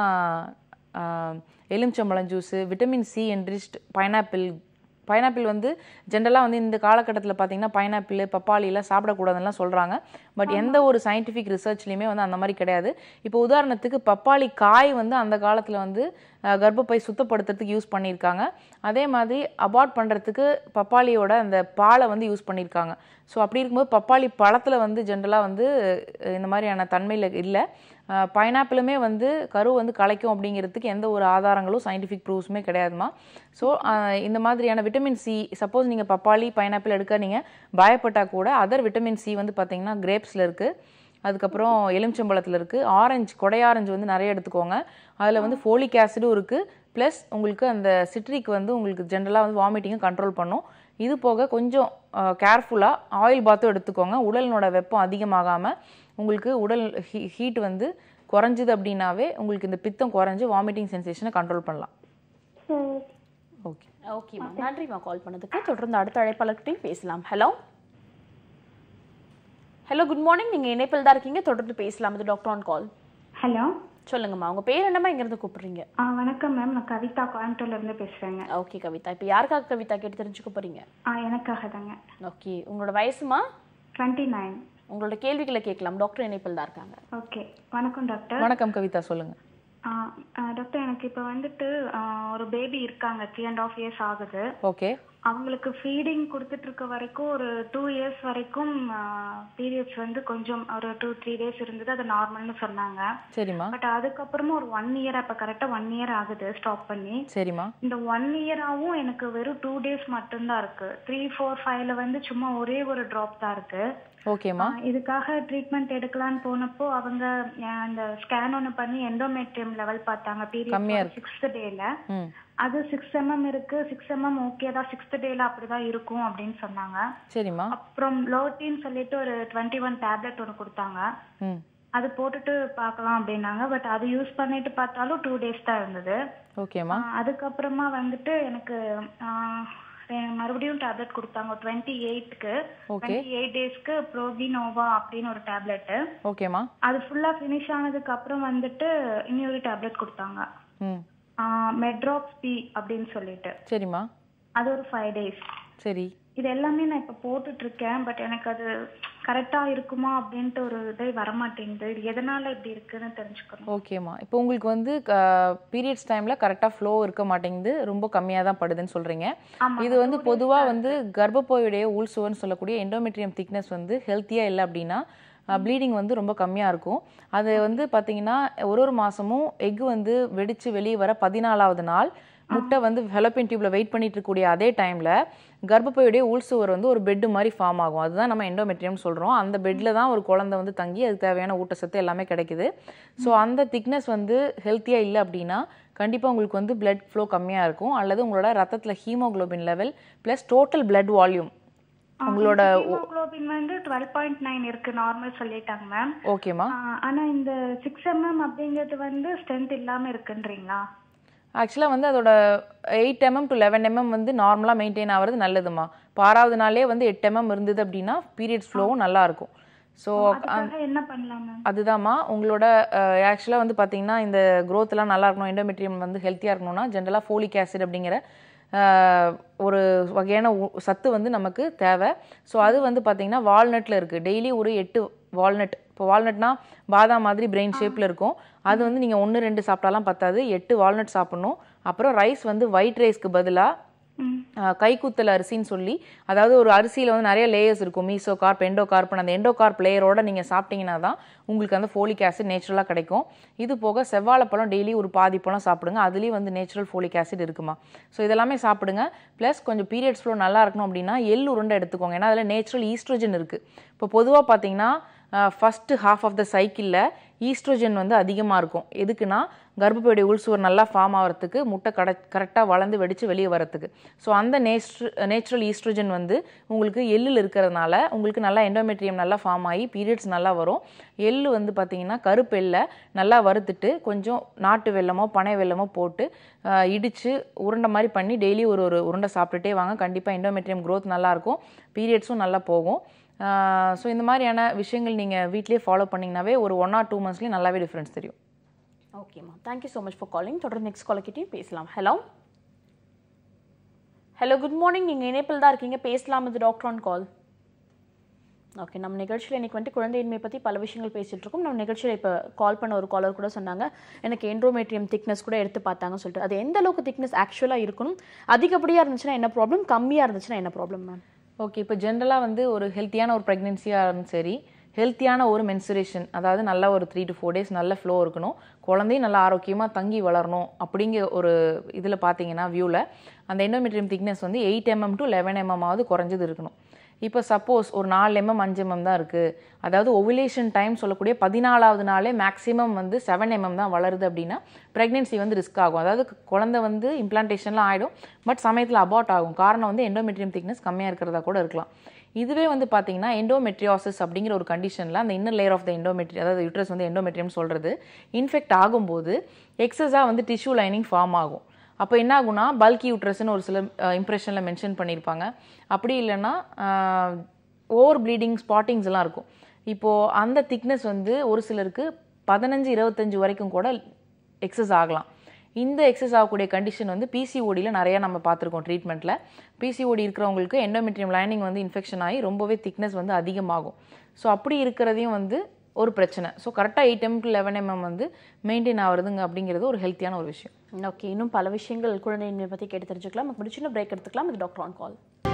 ஆஹ், எலுமிச்சம்பழம் juice vitamin C enriched pineapple pineapple வந்து ஜென்ரலாக வந்து இந்த காலகட்டத்தில் பார்த்தீங்கன்னா பைனாப்பிள் பப்பாளிலாம் சாப்பிடக்கூடாதுலாம் சொல்கிறாங்க பட் எந்த ஒரு சயின்டிஃபிக் ரிசர்ச்லையுமே வந்து அந்த மாதிரி கிடையாது இப்போ உதாரணத்துக்கு பப்பாளி காய் வந்து அந்த காலத்தில் வந்து அஹ், கர்ப்பப்பை சுத்தப்படுத்துறதுக்கு யூஸ் பண்ணியிருக்காங்க அதே மாதிரி அபார்ட் பண்ணுறதுக்கு பப்பாளியோட அந்த பாலை வந்து யூஸ் பண்ணியிருக்காங்க ஸோ அப்படி இருக்கும்போது பப்பாளி பழத்தில் வந்து ஜென்ரலாக வந்து அஹ், இந்த மாதிரியான தன்மையில் இல்லை பைனாப்பிளுமே வந்து கரு வந்து கலைக்கும் அப்படிங்கிறதுக்கு எந்த ஒரு ஆதாரங்களும் சயின்டிஃபிக் ப்ரூஃப்ஸுமே கிடையாதுமா ஸோ இந்த மாதிரியான விட்டமின் சி சப்போஸ் நீங்கள் பப்பாளி பைனாப்பிள் எடுக்க நீங்கள் பயப்பட்டால் கூட அதர் விட்டமின் சி வந்து பார்த்தீங்கன்னா கிரேப்ஸில் இருக்குது அதுக்கப்புறம் எலுமிச்சம்பழத்தில் இருக்குது ஆரஞ்சு கொடை ஆரஞ்சு வந்து நிறைய எடுத்துக்கோங்க அதில் வந்து ஃபோலிக் ஆசிடும் இருக்குது ப்ளஸ் உங்களுக்கு அந்த சிட்ரிக் வந்து உங்களுக்கு ஜென்ரலாக வந்து வாமிட்டிங்கை கண்ட்ரோல் பண்ணும் இது போக கொஞ்சம் கேர்ஃபுல்லாக ஆயில் பாத்தும் எடுத்துக்கோங்க உடலினோட வெப்பம் அதிகமாகாமல் உங்களுக்கு உடல் ஹீ ஹீட் வந்து குறைஞ்சிது அப்படின்னாவே உங்களுக்கு இந்த பித்தம் குறைஞ்சு வாமிட்டிங் சென்சேஷனை கண்ட்ரோல் பண்ணலாம் ஓகே ஓகேம்மா நன்றிம்மா கால் பண்ணதுக்கு தொடர்ந்து அடுத்த அழைப்பாளர்கிட்டையும் பேசலாம் ஹலோ ஹலோ குட் மார்னிங் நீங்க இணைப்பில் தான் இருக்கீங்க தொடர்ந்து பேசலாம் இது டாக்டர் ஆன் கால் ஹலோ சொல்லுங்கம்மா உங்க பேர் என்னம்மா எங்கேருந்து கூப்பிடுறீங்க ஆ வணக்கம் மேம் நான் கவிதா கோயம்புத்தூர்ல இருந்து பேசுறேங்க ஓகே கவிதா இப்போ யாருக்காக கவிதா கேட்டு தெரிஞ்சுக்க போறீங்க ஆ எனக்காக தாங்க ஓகே உங்களோட வயசுமா டுவெண்ட்டி நைன் உங்களோட கேள்விகளை கேட்கலாம் டாக்டர் இணைப்பில் தான் இருக்காங்க ஓகே வணக்கம் டாக்டர் வணக்கம் கவிதா சொல்லுங்கள் ஆ, ஆ, டாக்டர் எனக்கு இப்போ வந்துட்டு ஆ, ஒரு பேபி இருக்காங்க த்ரீ அண்ட் ஆஃப் இயர்ஸ் ஆகுது ஓகே அவங்களுக்கு ஃபீடிங் கொடுத்துட்டு இருக்க வரைக்கும் ஒரு டூ இயர்ஸ் வரைக்கும் பீரியட்ஸ் வந்து கொஞ்சம் ஒரு டூ த்ரீ டேஸ் இருந்தது அது நார்மல்னு சொன்னாங்க சரிம்மா பட் அதுக்கப்புறமா ஒரு ஒன் இயர் அப்போ கரெக்டாக ஒன் இயர் ஆகுது ஸ்டாப் பண்ணி சரிம்மா இந்த ஒன் இயராவும் எனக்கு வெறும் டூ டேஸ் மட்டும்தான் இருக்கு த்ரீ ஃபோர் ஃபைவ்ல வந்து சும்மா ஒரே ஒரு ட்ராப் தான் இருக்கு ஓகேம்மா ஆ, இதுக்காக ட்ரீட்மெண்ட் எடுக்கலான்னு போனப்போ அவங்க அஹ், அந்த ஸ்கேன் ஒன்று பண்ணி எண்டோமெட்ரியம் லெவல் பார்த்தாங்க கம்மியா பீரியட் இருக்கு. சிக்ஸ்த் டேல ம் அது சிக்ஸ் எம்எம் இருக்கு சிக்ஸ் எம்எம் ஓகே தான் சிக்ஸ்த் டேல அப்படிதான் இருக்கும் அப்படின்னு சொன்னாங்க சரிம்மா அப்புறம் லோட்டின்னு சொல்லிட்டு ஒரு டுவெண்ட்டி ஒன் டேப்லெட் ஒன்று கொடுத்தாங்க ம் அது போட்டுட்டு பார்க்கலாம் அப்படின்னாங்க பட் அது யூஸ் பண்ணிட்டு பார்த்தாலும் டூ டேஸ் தான் இருந்தது ஓகேம்மா ஆ, அதுக்கப்புறமா வந்துட்டு எனக்கு ஆ, ரெ- மறுபடியும் டேப்லெட் கொடுத்தாங்க டுவெண்ட்டி எயிட்க்கு Okay. டுவெண்ட்டி எயிட் டேஸ்க்கு ப்ரோகினோவா அப்படின்னு ஒரு டேப்லெட் ஓகேம்மா அது ஃபுல்லா ஃபினிஷ் ஆனதுக்கு அப்புறம் வந்துட்டு இன்னொரு டேப்லெட் கொடுத்தாங்க ம் மெட்ராக்ஸ் பி அப்படின்னு சொல்லிட்டு சரிம்மா அது ஒரு ஃபைவ் டேஸ் சரி இது எல்லாமே நான் இப்போ போட்டுட்டு இருக்கேன் பட் எனக்கு அது கரெக்டா இருக்குமா அப்படின்ட்டு ஒரு இதே வரமாட்டேங்குது இது எதனால இப்படி இருக்குன்னு தெரிஞ்சுக்கணும் ஓகேம்மா இப்போ உங்களுக்கு வந்து பீரியட்ஸ் டைமில் கரெக்டாக ஃப்ளோ இருக்க மாட்டேங்குது ரொம்ப கம்மியாக தான் படுதுன்னு சொல்கிறீங்க ஆமா, இது வந்து பொதுவாக வந்து கர்ப்பப்பையுடைய உள்சுவர்னு சொல்லக்கூடிய எண்டோமெட்ரியம் திக்னஸ் வந்து ஹெல்த்தியாக இல்லை அப்படின்னா ப்ளீடிங் வந்து ரொம்ப கம்மியாக இருக்கும் அது வந்து பார்த்தீங்கன்னா ஒரு ஒரு மாதமும் எக் வந்து வெடித்து வெளியே வர பதினாலாவது நாள் முட்டை வந்து ஃபெலப்பின் டியூப்ல வெயிட் பண்ணிட்டு இருக்கக்கூடிய அதே டைமில் கர்ப்பப்பையுடைய உள்சுவர் வந்து ஒரு பெட்டு மாதிரி ஃபார்ம் ஆகும் அதுதான் நம்ம எண்டோமெட்ரியம் சொல்கிறோம் அந்த பெட்டில் தான் ஒரு குழந்தை வந்து தங்கி அதுக்கு தேவையான ஊட்டச்சத்து எல்லாமே கிடைக்குது ஸோ அந்த திக்னஸ் வந்து ஹெல்த்தியாக இல்லை அப்படின்னா கண்டிப்பாக உங்களுக்கு வந்து blood flow கம்மியாக இருக்கும் அல்லது உங்களோட ரத்தத்தில் haemoglobin level plus total blood volume உங்களோட ஹீமோகுளோபின் வந்து டுவெல் பாயிண்ட் நைன் இருக்கு நார்மல் சொல்லிட்டாங்க மேம் ஓகேம்மா ஆனா இந்த சிக்ஸ் எம்எம் அப்படிங்கிறது வந்து ஸ்ட்ரென்த் இல்லாம இருக்குன்றீங்களா ஆக்சுவலாக வந்து அதோட eight mm to eleven mm வந்து நார்மலாக மெயின்டைன் ஆகிறது நல்லதுமா இப்போ ஆறாவது நாளே வந்து எட்டு எம்எம் இருந்தது அப்படின்னா பீரியட்ஸ் ஃப்ளோவும் நல்லா இருக்கும் ஸோ அதுக்காக என்ன பண்ணலாம் மேம் அதுதாம்மா உங்களோட ஆக்சுவலாக வந்து பார்த்தீங்கன்னா இந்த growthலாம் நல்லா இருக்கணும் எண்டோமெட்ரியம் வந்து ஹெல்த்தியாக இருக்கணும்னா ஜென்ரலாக ஃபோலிக் ஆசிட் அப்படிங்கிற அஹ், ஒரு வகையான உ- சத்து வந்து நமக்கு தேவை ஸோ அது வந்து பார்த்தீங்கன்னா வால்நட்டில் இருக்குது டெய்லி ஒரு எட்டு வால்நட் இப்போ வால்நட்னா பாதாம் மாதிரி பிரெயின் ஷேப்பில் இருக்கும் அது வந்து நீங்கள் ஒன்று ரெண்டு சாப்பிட்டாலாம் பத்தாது எட்டு வால்நட் சாப்பிட்ணும் அப்புறம் ரைஸ் வந்து ஒயிட் ரைஸ்க்கு பதிலாக ஆஹ் கைக்குத்தல் அரிசின்னு சொல்லி அதாவது ஒரு அரிசியில் வந்து நிறைய லேயர்ஸ் இருக்கும் மீசோ கார்ப் எண்டோ கார்ப்னு அந்த எண்டோ கார்ப் லேயரோட நீங்கள் சாப்பிட்டீங்கன்னா தான் உங்களுக்கு அந்த ஃபோலிக் ஆசிட் நேச்சுரலாக கிடைக்கும் இது போக செவ்வாழைப்பழம் டெய்லி ஒரு பாதி பழம் சாப்பிடுங்க அதுலேயும் வந்து நேச்சுரல் ஃபோலிக் ஆசிட் இருக்குமா ஸோ இதெல்லாமே சாப்பிடுங்க ப்ளஸ் கொஞ்சம் பீரியட்ஸ் ஃப்ளோ நல்லா இருக்கணும் அப்படின்னா எள் உருண்டை எடுத்துக்கோங்க ஏன்னா அதில் நேச்சுரல் ஈஸ்ட்ரோஜன் இருக்குது இப்போ பொதுவாக பார்த்தீங்கன்னா ஃபஸ்ட்டு ஹாஃப் ஆஃப் த சைக்கிளில் ஈஸ்ட்ரோஜன் வந்து அதிகமாக இருக்கும் எதுக்குன்னா கர்ப்பப்பையுடைய உள்சுவர் நல்லா ஃபார்ம் ஆகிறதுக்கு முட்டை கட கரெக்டாக வளர்ந்து வெடித்து வெளியே வரத்துக்கு ஸோ அந்த நேச்சுர நேச்சுரல் ஈஸ்ட்ரோஜன் வந்து உங்களுக்கு எள்ளில் இருக்கிறதுனால உங்களுக்கு நல்லா எண்டோமெட்ரியம் நல்லா ஃபார்ம் ஆகி பீரியட்ஸ் நல்லா வரும் எள்ளு வந்து பார்த்தீங்கன்னா கருப்பு எள்ளை நல்லா வறுத்துட்டு கொஞ்சம் நாட்டு வெல்லமோ பனை வெல்லமோ போட்டு ஆஹ், இடிச்சு உருண்டை மாதிரி பண்ணி டெய்லி ஒரு ஒரு உருண்டை சாப்பிட்டுட்டே வாங்க கண்டிப்பாக எண்டோமெட்ரியம் growth நல்லாயிருக்கும் பீரியட்ஸும் நல்லா போகும் ஸோ இந்த மாதிரியான விஷயங்கள் நீங்கள் வீட்லேயே ஃபாலோ பண்ணிங்கனாவே ஒரு ஒன் ஆர் டூ மந்த்ஸ்லேயே நல்லாவே டிஃப்ரென்ஸ் தெரியும் ஓகேம்மா thank you so much for calling தொடர்ந்து நெக்ஸ்ட் காலக்கிட்டையும் பேசலாம் ஹலோ ஹலோ குட் மார்னிங் நீங்கள் இணைப்பில் தான் இருக்கீங்க பேசலாம் இது டாக்டர் ஆன் கால் ஓகே நம்ம நிகழ்ச்சியில் இன்னைக்கு வந்துட்டு குழந்தையின்மை பற்றி பல விஷயங்கள் பேசிட்டு இருக்கோம் நம்ம நிகழ்ச்சியில் இப்போ கால் பண்ண ஒரு காலர் கூட சொன்னாங்க எனக்கு என்ட்ரோமேட்ரியம் திக்னஸ் கூட எடுத்து பார்த்தாங்கன்னு சொல்லிட்டு அது எந்த அளவுக்கு திக்னஸ் ஆக்சுவலாக இருக்கணும் அதிகப்படியாக இருந்துச்சுன்னா என்ன ப்ராப்ளம் கம்மியாக இருந்துச்சுன்னா என்ன ப்ராப்ளம் மேம் ஓகே இப்போ ஜென்ரலாக வந்து ஒரு ஹெல்த்தியான ஒரு ப்ரெக்னென்சியாக இருந்தாலும் சரி ஹெல்த்தியான ஒரு மென்சுரேஷன் அதாவது நல்ல ஒரு த்ரீ டு ஃபோர் டேஸ் நல்ல ஃப்ளோ இருக்கணும் குழந்தையும் நல்லா ஆரோக்கியமாக தங்கி வளரணும் அப்படிங்கிற ஒரு இதில் பார்த்தீங்கன்னா வியூவில் அந்த எண்டோமெட்ரியம் திக்னஸ் வந்து eight mm to eleven mm ஆவது குறைஞ்சது இருக்கணும் இப்போ சப்போஸ் ஒரு நாலு எம்எம் அஞ்சு எம்எம் தான் இருக்குது அதாவது ஒவுலேஷன் டைம் சொல்லக்கூடிய பதினாலாவது நாளே மேக்ஸிமம் வந்து செவன் எம்எம் தான் வளருது அப்படின்னா ப்ரெக்னென்சி வந்து ரிஸ்க் ஆகும் அதாவது குழந்தை வந்து இம்ப்ளான்டேஷன்லாம் ஆகிடும் பட் சமயத்தில் அபார்ட் ஆகும் காரணம் வந்து எண்டோமெட்ரியம் திக்னஸ் கம்மியாக இருக்கிறதா கூட இருக்கலாம் இதுவே வந்து பார்த்தீங்கன்னா எண்டோமெட்ரியாசிஸ் அப்படிங்கிற ஒரு கண்டிஷனில் அந்த inner layer of the endometrium அதாவது யூட்ரஸ் வந்து எண்டோமெட்ரியம் சொல்கிறது இன்ஃபெக்ட் ஆகும்போது எக்ஸஸாக வந்து டிஷ்யூ லைனிங் ஃபார்ம் ஆகும் அப்போ என்ன ஆகும்னா பல்கி யூட்ரஸ்னு ஒரு சில இம்ப்ரெஷனில் மென்ஷன் பண்ணியிருப்பாங்க அப்படி இல்லைன்னா ஓவர் ப்ளீடிங் ஸ்பாட்டிங்ஸ் எல்லாம் இருக்கும் இப்போது அந்த திக்னஸ் வந்து ஒரு சிலருக்கு பதினஞ்சு இருபத்தஞ்சு வரைக்கும் கூட எக்ஸஸ் ஆகலாம் இந்த எக்ஸஸ் ஆகக்கூடிய கண்டிஷன் வந்து பிசிஓடியில் நிறைய நம்ம பார்த்துருக்கோம் ட்ரீட்மெண்ட்டில் பிசிஓடி இருக்கிறவங்களுக்கு எண்டோமெட்ரியம் லைனிங் வந்து இன்ஃபெக்ஷன் ஆகி ரொம்பவே திக்னஸ் வந்து அதிகமாகும் ஸோ அப்படி இருக்கிறதையும் வந்து ஒரு பிரச்சனை ஸோ கரெக்டாக eight m to eleven mm வந்து மெயின்டைன் ஆகுறதுங்க அப்படிங்கிறது ஒரு ஹெல்த்தியான ஒரு விஷயம் ஓகே இன்னும் பல விஷயங்கள் குழந்தையின்மை பற்றி கேட்டு தெரிஞ்சுக்கலாம் அப்படி சின்ன பிரேக் எடுத்துக்கலாம் இது doctor on call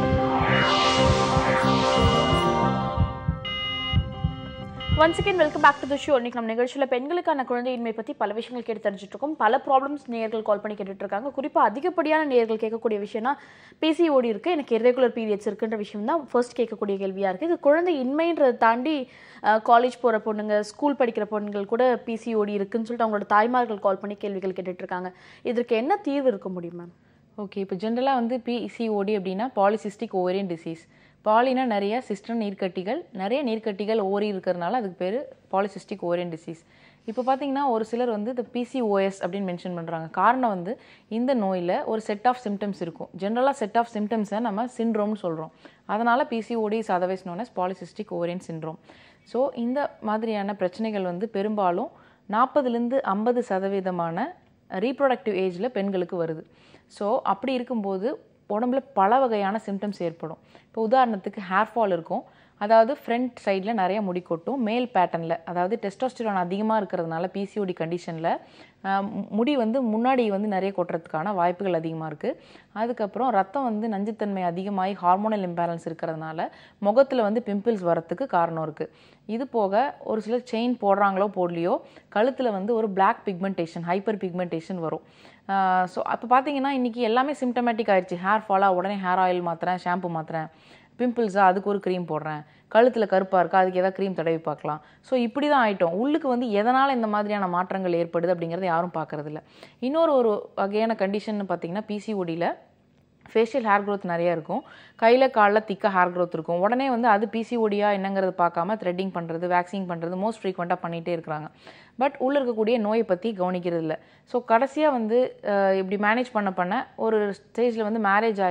once again welcome back to the show இன்னைக்கு நம்ம நிகழ்ச்சியில் பெண்களுக்கான குழந்தையின்மை பற்றி பல விஷயங்கள் கேட்டு தெரிஞ்சுட்டு இருக்கோம் பல ப்ராப்ளம்ஸ் நேயர்கள் கால் பண்ணி கேட்டுட்டு இருக்காங்க குறிப்பாக அதிகப்படியான நேயர்கள் கேட்கக்கூடிய விஷயம்னா பிசிஓடி இருக்கு எனக்கு இரெகுலர் பீரியட்ஸ் இருக்குன்ற விஷயம் தான் ஃபர்ஸ்ட் கேட்கக்கூடிய கேள்வியாக இருக்குது இது குழந்தை இன்மைன்றதை தாண்டி காலேஜ் போகிற பொண்ணுங்க ஸ்கூல் படிக்கிற பொண்ணுங்கள் கூட பிசிஓடி இருக்குன்னு சொல்லிட்டு அவங்களோட தாய்மார்கள் கால் பண்ணி கேள்விகள் கேட்டுட்டு இருக்காங்க இதற்கு என்ன தீர்வு இருக்க முடியும் மேம் ஓகே இப்போ ஜென்ரலாக வந்து பிசிஓடி அப்படின்னா பாலிசிஸ்டிக் ஓவரியன் டிசீஸ் பாலினா நிறைய சிஸ்டம் நீர்க்கட்டிகள் நிறைய நீர்க்கட்டிகள் ஓரி இருக்கிறதுனால அதுக்கு பேர் பாலிசிஸ்டிக் ஓவரியன் டிசீஸ் இப்போ பார்த்தீங்கன்னா ஒரு சிலர் வந்து இந்த பிசிஓஎஸ் அப்படின்னு மென்ஷன் பண்ணுறாங்க காரணம் வந்து இந்த நோயில் ஒரு செட் ஆஃப் சிம்டம்ஸ் இருக்கும் ஜென்ரலாக செட் ஆஃப் சிம்டம்ஸை நம்ம சிண்ட்ரோம்னு சொல்கிறோம் அதனால் PCOD is otherwise known as polycystic ovarian syndrome so இந்த மாதிரியான பிரச்சனைகள் வந்து பெரும்பாலும் நாற்பதுலேருந்து ஐம்பது சதவீதமான ரீப்ரொடக்டிவ் ஏஜில் பெண்களுக்கு வருது ஸோ அப்படி இருக்கும்போது உடம்புல பல வகையான சிம்டம்ஸ் ஏற்படும் இப்போ உதாரணத்துக்கு ஹேர் ஃபால் இருக்கும் அதாவது ஃப்ரண்ட் சைடில் நிறைய முடி கொட்டும் மேல் பேட்டர்னில் அதாவது டெஸ்டோஸ்டிரான் அதிகமாக இருக்கிறதுனால பிசிஓடி கண்டிஷனில் முடி வந்து முன்னாடி வந்து நிறைய கொட்டுறதுக்கான வாய்ப்புகள் அதிகமாக இருக்குது அதுக்கப்புறம் ரத்தம் வந்து நஞ்சுத்தன்மை அதிகமாகி ஹார்மோனல் இம்பேலன்ஸ் இருக்கிறதுனால முகத்தில் வந்து பிம்பிள்ஸ் வரத்துக்கு காரணம் இருக்குது இது போக ஒரு சிலர் செயின் போடுறாங்களோ போடலையோ கழுத்தில் வந்து ஒரு பிளாக் பிக்மெண்டேஷன் ஹைப்பர் பிக்மெண்டேஷன் வரும் ஸோ அப்போ பார்த்தீங்கன்னா இன்றைக்கி எல்லாமே சிம்டமேட்டிக் ஆயிடுச்சு ஹேர் ஃபாலாக உடனே ஹேர் ஆயில் மாற்றுறேன் ஷாம்பு மாற்றுறேன் பிம்பிள்ஸாக அதுக்கு ஒரு க்ரீம் போடுறேன் கழுத்தில் கருப்பாக இருக்கா அதுக்கு ஏதாவது க்ரீம் தடவி பார்க்கலாம் ஸோ இப்படி தான் ஆயிட்டோம் உள்ளுக்கு வந்து எதனால் இந்த மாதிரியான மாற்றங்கள் ஏற்படுது அப்படிங்கிறத யாரும் பார்க்கறதில்ல இன்னொரு ஒரு வகையான கண்டிஷன் பார்த்தீங்கன்னா பிசிஓடியில் ஃபேஷியல் ஹேர் growth நிறைய இருக்கும் கையில் காலில் திக்காக ஹேர் growth இருக்கும் உடனே வந்து அது பிசிஓடியா என்னங்கிறது பார்க்காம த்ரெட்டிங் பண்ணுறது வேக்சிங் பண்ணுறது மோஸ்ட் ஃப்ரீக்வெண்ட்டாக பண்ணிகிட்டே இருக்கிறாங்க பட் உள்ளே இருக்கக்கூடிய நோயை பற்றி கவனிக்கிறது இல்லை ஸோ கடைசியாக வந்து அஹ், இப்படி மேனேஜ் பண்ண பண்ண ஒரு ஸ்டேஜில் வந்து மேரேஜ் ஆகி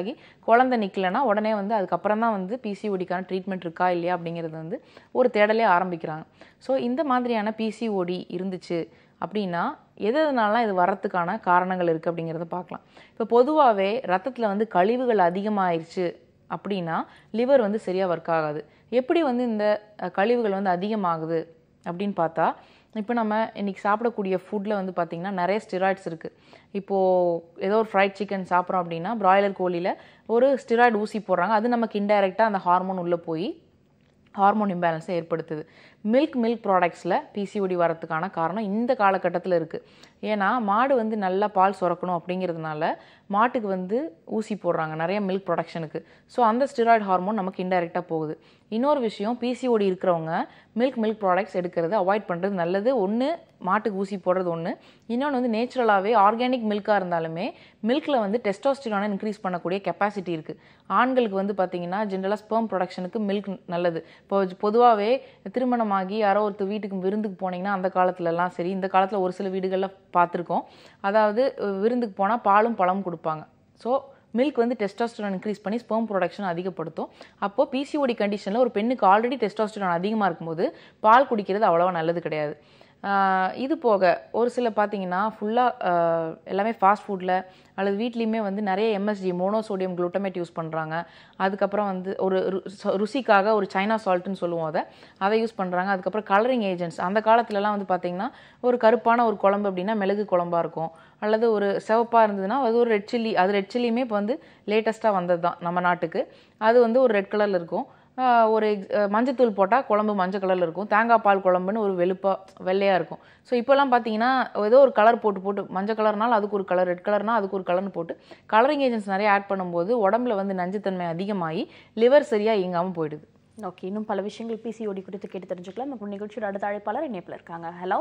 குழந்தை நிற்கலைன்னா உடனே வந்து அதுக்கப்புறம் தான் வந்து பிசிஓடிக்கான ட்ரீட்மெண்ட் இருக்கா இல்லையா அப்படிங்கிறது வந்து ஒரு தேடலே ஆரம்பிக்கிறாங்க ஸோ இந்த மாதிரியான பிசிஓடி இருந்துச்சு அப்படின்னா எது எதனாலாம் இது வரத்துக்கான காரணங்கள் இருக்குது அப்படிங்கிறத பார்க்கலாம் இப்போ பொதுவாகவே ரத்தத்தில் வந்து கழிவுகள் அதிகமாயிருச்சு அப்படின்னா லிவர் வந்து சரியாக ஒர்க் ஆகாது எப்படி வந்து இந்த அஹ், கழிவுகள் வந்து அதிகமாகுது அப்படின்னு பார்த்தா இப்போ நம்ம இன்றைக்கி சாப்பிடக்கூடிய ஃபுட்டில் வந்து பார்த்திங்கன்னா நிறைய ஸ்டிராய்ட்ஸ் இருக்குது இப்போது ஏதோ ஒரு ஃப்ரைட் சிக்கன் சாப்பிட்றோம் அப்படின்னா பிராய்லர் கோழியில் ஒரு ஸ்டிராய்டு ஊசி போடுறாங்க அது நமக்கு இன்டைரக்டாக அந்த ஹார்மோன் உள்ளே போய் ஹார்மோன் இம்பேலன்ஸை ஏற்படுத்துது மில்க் மில்க் ப்ராடக்ட்ஸில் பிசிஓடி வரதுக்கான காரணம் இந்த காலகட்டத்தில் இருக்குது ஏன்னா மாடு வந்து நல்லா பால் சுரக்கணும் அப்படிங்கிறதுனால மாட்டுக்கு வந்து ஊசி போடுறாங்க நிறைய மில்க் ப்ரொடக்ஷனுக்கு ஸோ அந்த ஸ்டிராய்டு ஹார்மோன் நமக்கு இன்டைரக்டாக போகுது இன்னொரு விஷயம் பிசிஓடி இருக்கிறவங்க மில்க் மில்க் ப்ராடக்ட்ஸ் எடுக்கிறத அவாய்ட் பண்ணுறது நல்லது ஒன்று மாட்டுக்கு ஊசி போடுறது ஒன்று இன்னொன்று வந்து நேச்சுரலாகவே ஆர்கானிக் மில்காக இருந்தாலுமே மில்கில் வந்து டெஸ்டோஸ்டிரானை இன்க்ரீஸ் பண்ணக்கூடிய கெப்பாசிட்டி இருக்குது ஆண்களுக்கு வந்து பார்த்திங்கன்னா ஜென்ரலாக ஸ்பெர்ம் ப்ரொடக்ஷனுக்கு மில்க் நல்லது இப்போ பொதுவாகவே திருமணமாகி யாரோ ஒருத்தர் வீட்டுக்கு விருந்துக்கு போனீங்கன்னா அந்த காலத்துலலாம் சரி இந்த காலத்தில் ஒரு சில வீடுகளில் பார்த்துருக்கோம் அதாவது அஹ், விருந்துக்கு போனால் பாலும் பழமும் கொடுப்பாங்க ஸோ மில்க் வந்து டெஸ்டாஸ்டரான் இன்க்ரீஸ் பண்ணி ஸ்பெர்ம் ப்ரொடக்ஷன் அதிகப்படுத்தும் அப்போது பிசிஓடி கண்டிஷனில் ஒரு பெண்ணுக்கு ஆல்ரெடி டெஸ்டாஸ்டரான் அதிகமாக இருக்கும்போது பால் குடிக்கிறது அவ்வளோவா நல்லது கிடையாது ஆஹ் இது போக ஒரு சில பார்த்தீங்கன்னா ஃபுல்லாக எல்லாமே ஃபாஸ்ட் ஃபுட்டில் அல்லது வீட்லேயுமே வந்து நிறைய எம்எஸ்ஜி மோனோசோடியம் குளுட்டமேட் யூஸ் பண்ணுறாங்க அதுக்கப்புறம் வந்து ஒரு ரு- ச- ருசிக்காக ஒரு சைனா சால்ட்டுன்னு சொல்லுவோம் அதை அதை யூஸ் பண்ணுறாங்க அதுக்கப்புறம் கலரிங் ஏஜென்ட்ஸ் அந்த காலத்துலலாம் வந்து பார்த்திங்கன்னா ஒரு கருப்பான ஒரு குழம்பு அப்படின்னா மிளகு குழம்பா இருக்கும் அல்லது ஒரு சிவப்பாக இருந்ததுன்னா அது ஒரு ரெட் சில்லி அது ரெட் சில்லியுமே இப்போ வந்து லேட்டஸ்ட்டாக வந்தது தான் நம்ம நாட்டுக்கு அது வந்து ஒரு ரெட் கலரில் இருக்கும் ஆஹ் ஒரு ex- அஹ் மஞ்சத்தூள் போட்டால் குழம்பு மஞ்சள் கலரில் இருக்கும் தேங்காய் பால் குழம்புன்னு ஒரு வெளுப்பாக வெள்ளையாக இருக்கும் ஸோ இப்போல்லாம் பார்த்தீங்கன்னா ஏதோ ஒரு கலர் போட்டு போட்டு மஞ்சள் கலர்னாலும் அதுக்கு ஒரு கலர் ரெட் கலர்னால் அதுக்கு ஒரு கலர்னு போட்டு கலரிங் ஏஜென்ட்ஸ் நிறைய ஆட் பண்ணும்போது உடம்புல வந்து நஞ்சுத்தன்மை அதிகமாகி லிவர் சரியாக இயங்காமல் போயிடுது ஓகே இன்னும் பல விஷயங்கள் பிசிஓடி குறித்து கேட்டு தெரிஞ்சுக்கலாம் இப்போ நிகழ்ச்சியோட அடுத்த அழைப்பாளர் இணைப்பில் இருக்காங்க ஹலோ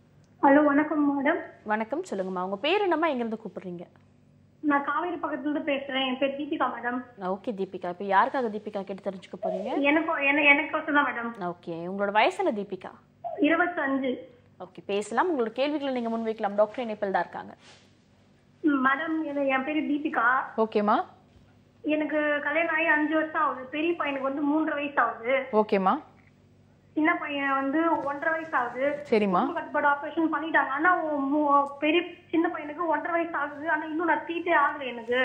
ஹலோ வணக்கம் மேடம் வணக்கம் சொல்லுங்கம்மா உங்க பேர் என்னம்மா எங்கேருந்து கூப்பிடுறீங்க நான் காவேரி பக்கத்துல இருந்து பேசுறேன் என் பேர் தீபிகா மேடம் ஓகே தீபிகா இப்போ யாருக்காக தீபிகா கேட்டு தெரிஞ்சுக்க போறீங்க எனக்கும் என்ன எனக்கு தான் மேடம் ஓகே உங்களோட வயசு என்ன தீபிகா இருபத்தஞ்சு ஓகே பேசலாம் உங்களோட கேள்விகளை நீங்க முன்வைக்கலாம் டாக்டர் இணைப்பில் தான் இருக்காங்க ம், மேடம் என்ன- என் பேரு தீபிகா ஓகேம்மா எனக்கு கல்யாணம் ஆகி அஞ்சு வருஷம் ஆகுது பெரிய பையனுக்கு வந்து மூன்றரை வயசு ஆகுது ஓகேம்மா சின்ன பையன் வந்து ஒன்றரை வயசு ஆகுது சரிம்மா உறுப்பு கட்டுப்பாடு ஆபரேஷன் பண்ணிட்டாங்க ஆனா உ- மு- பெரிய சின்ன பையனுக்கு ஒன்றரை வயசு ஆகுது ஆனா இன்னும் நான் தீட்டே ஆகல எனக்கு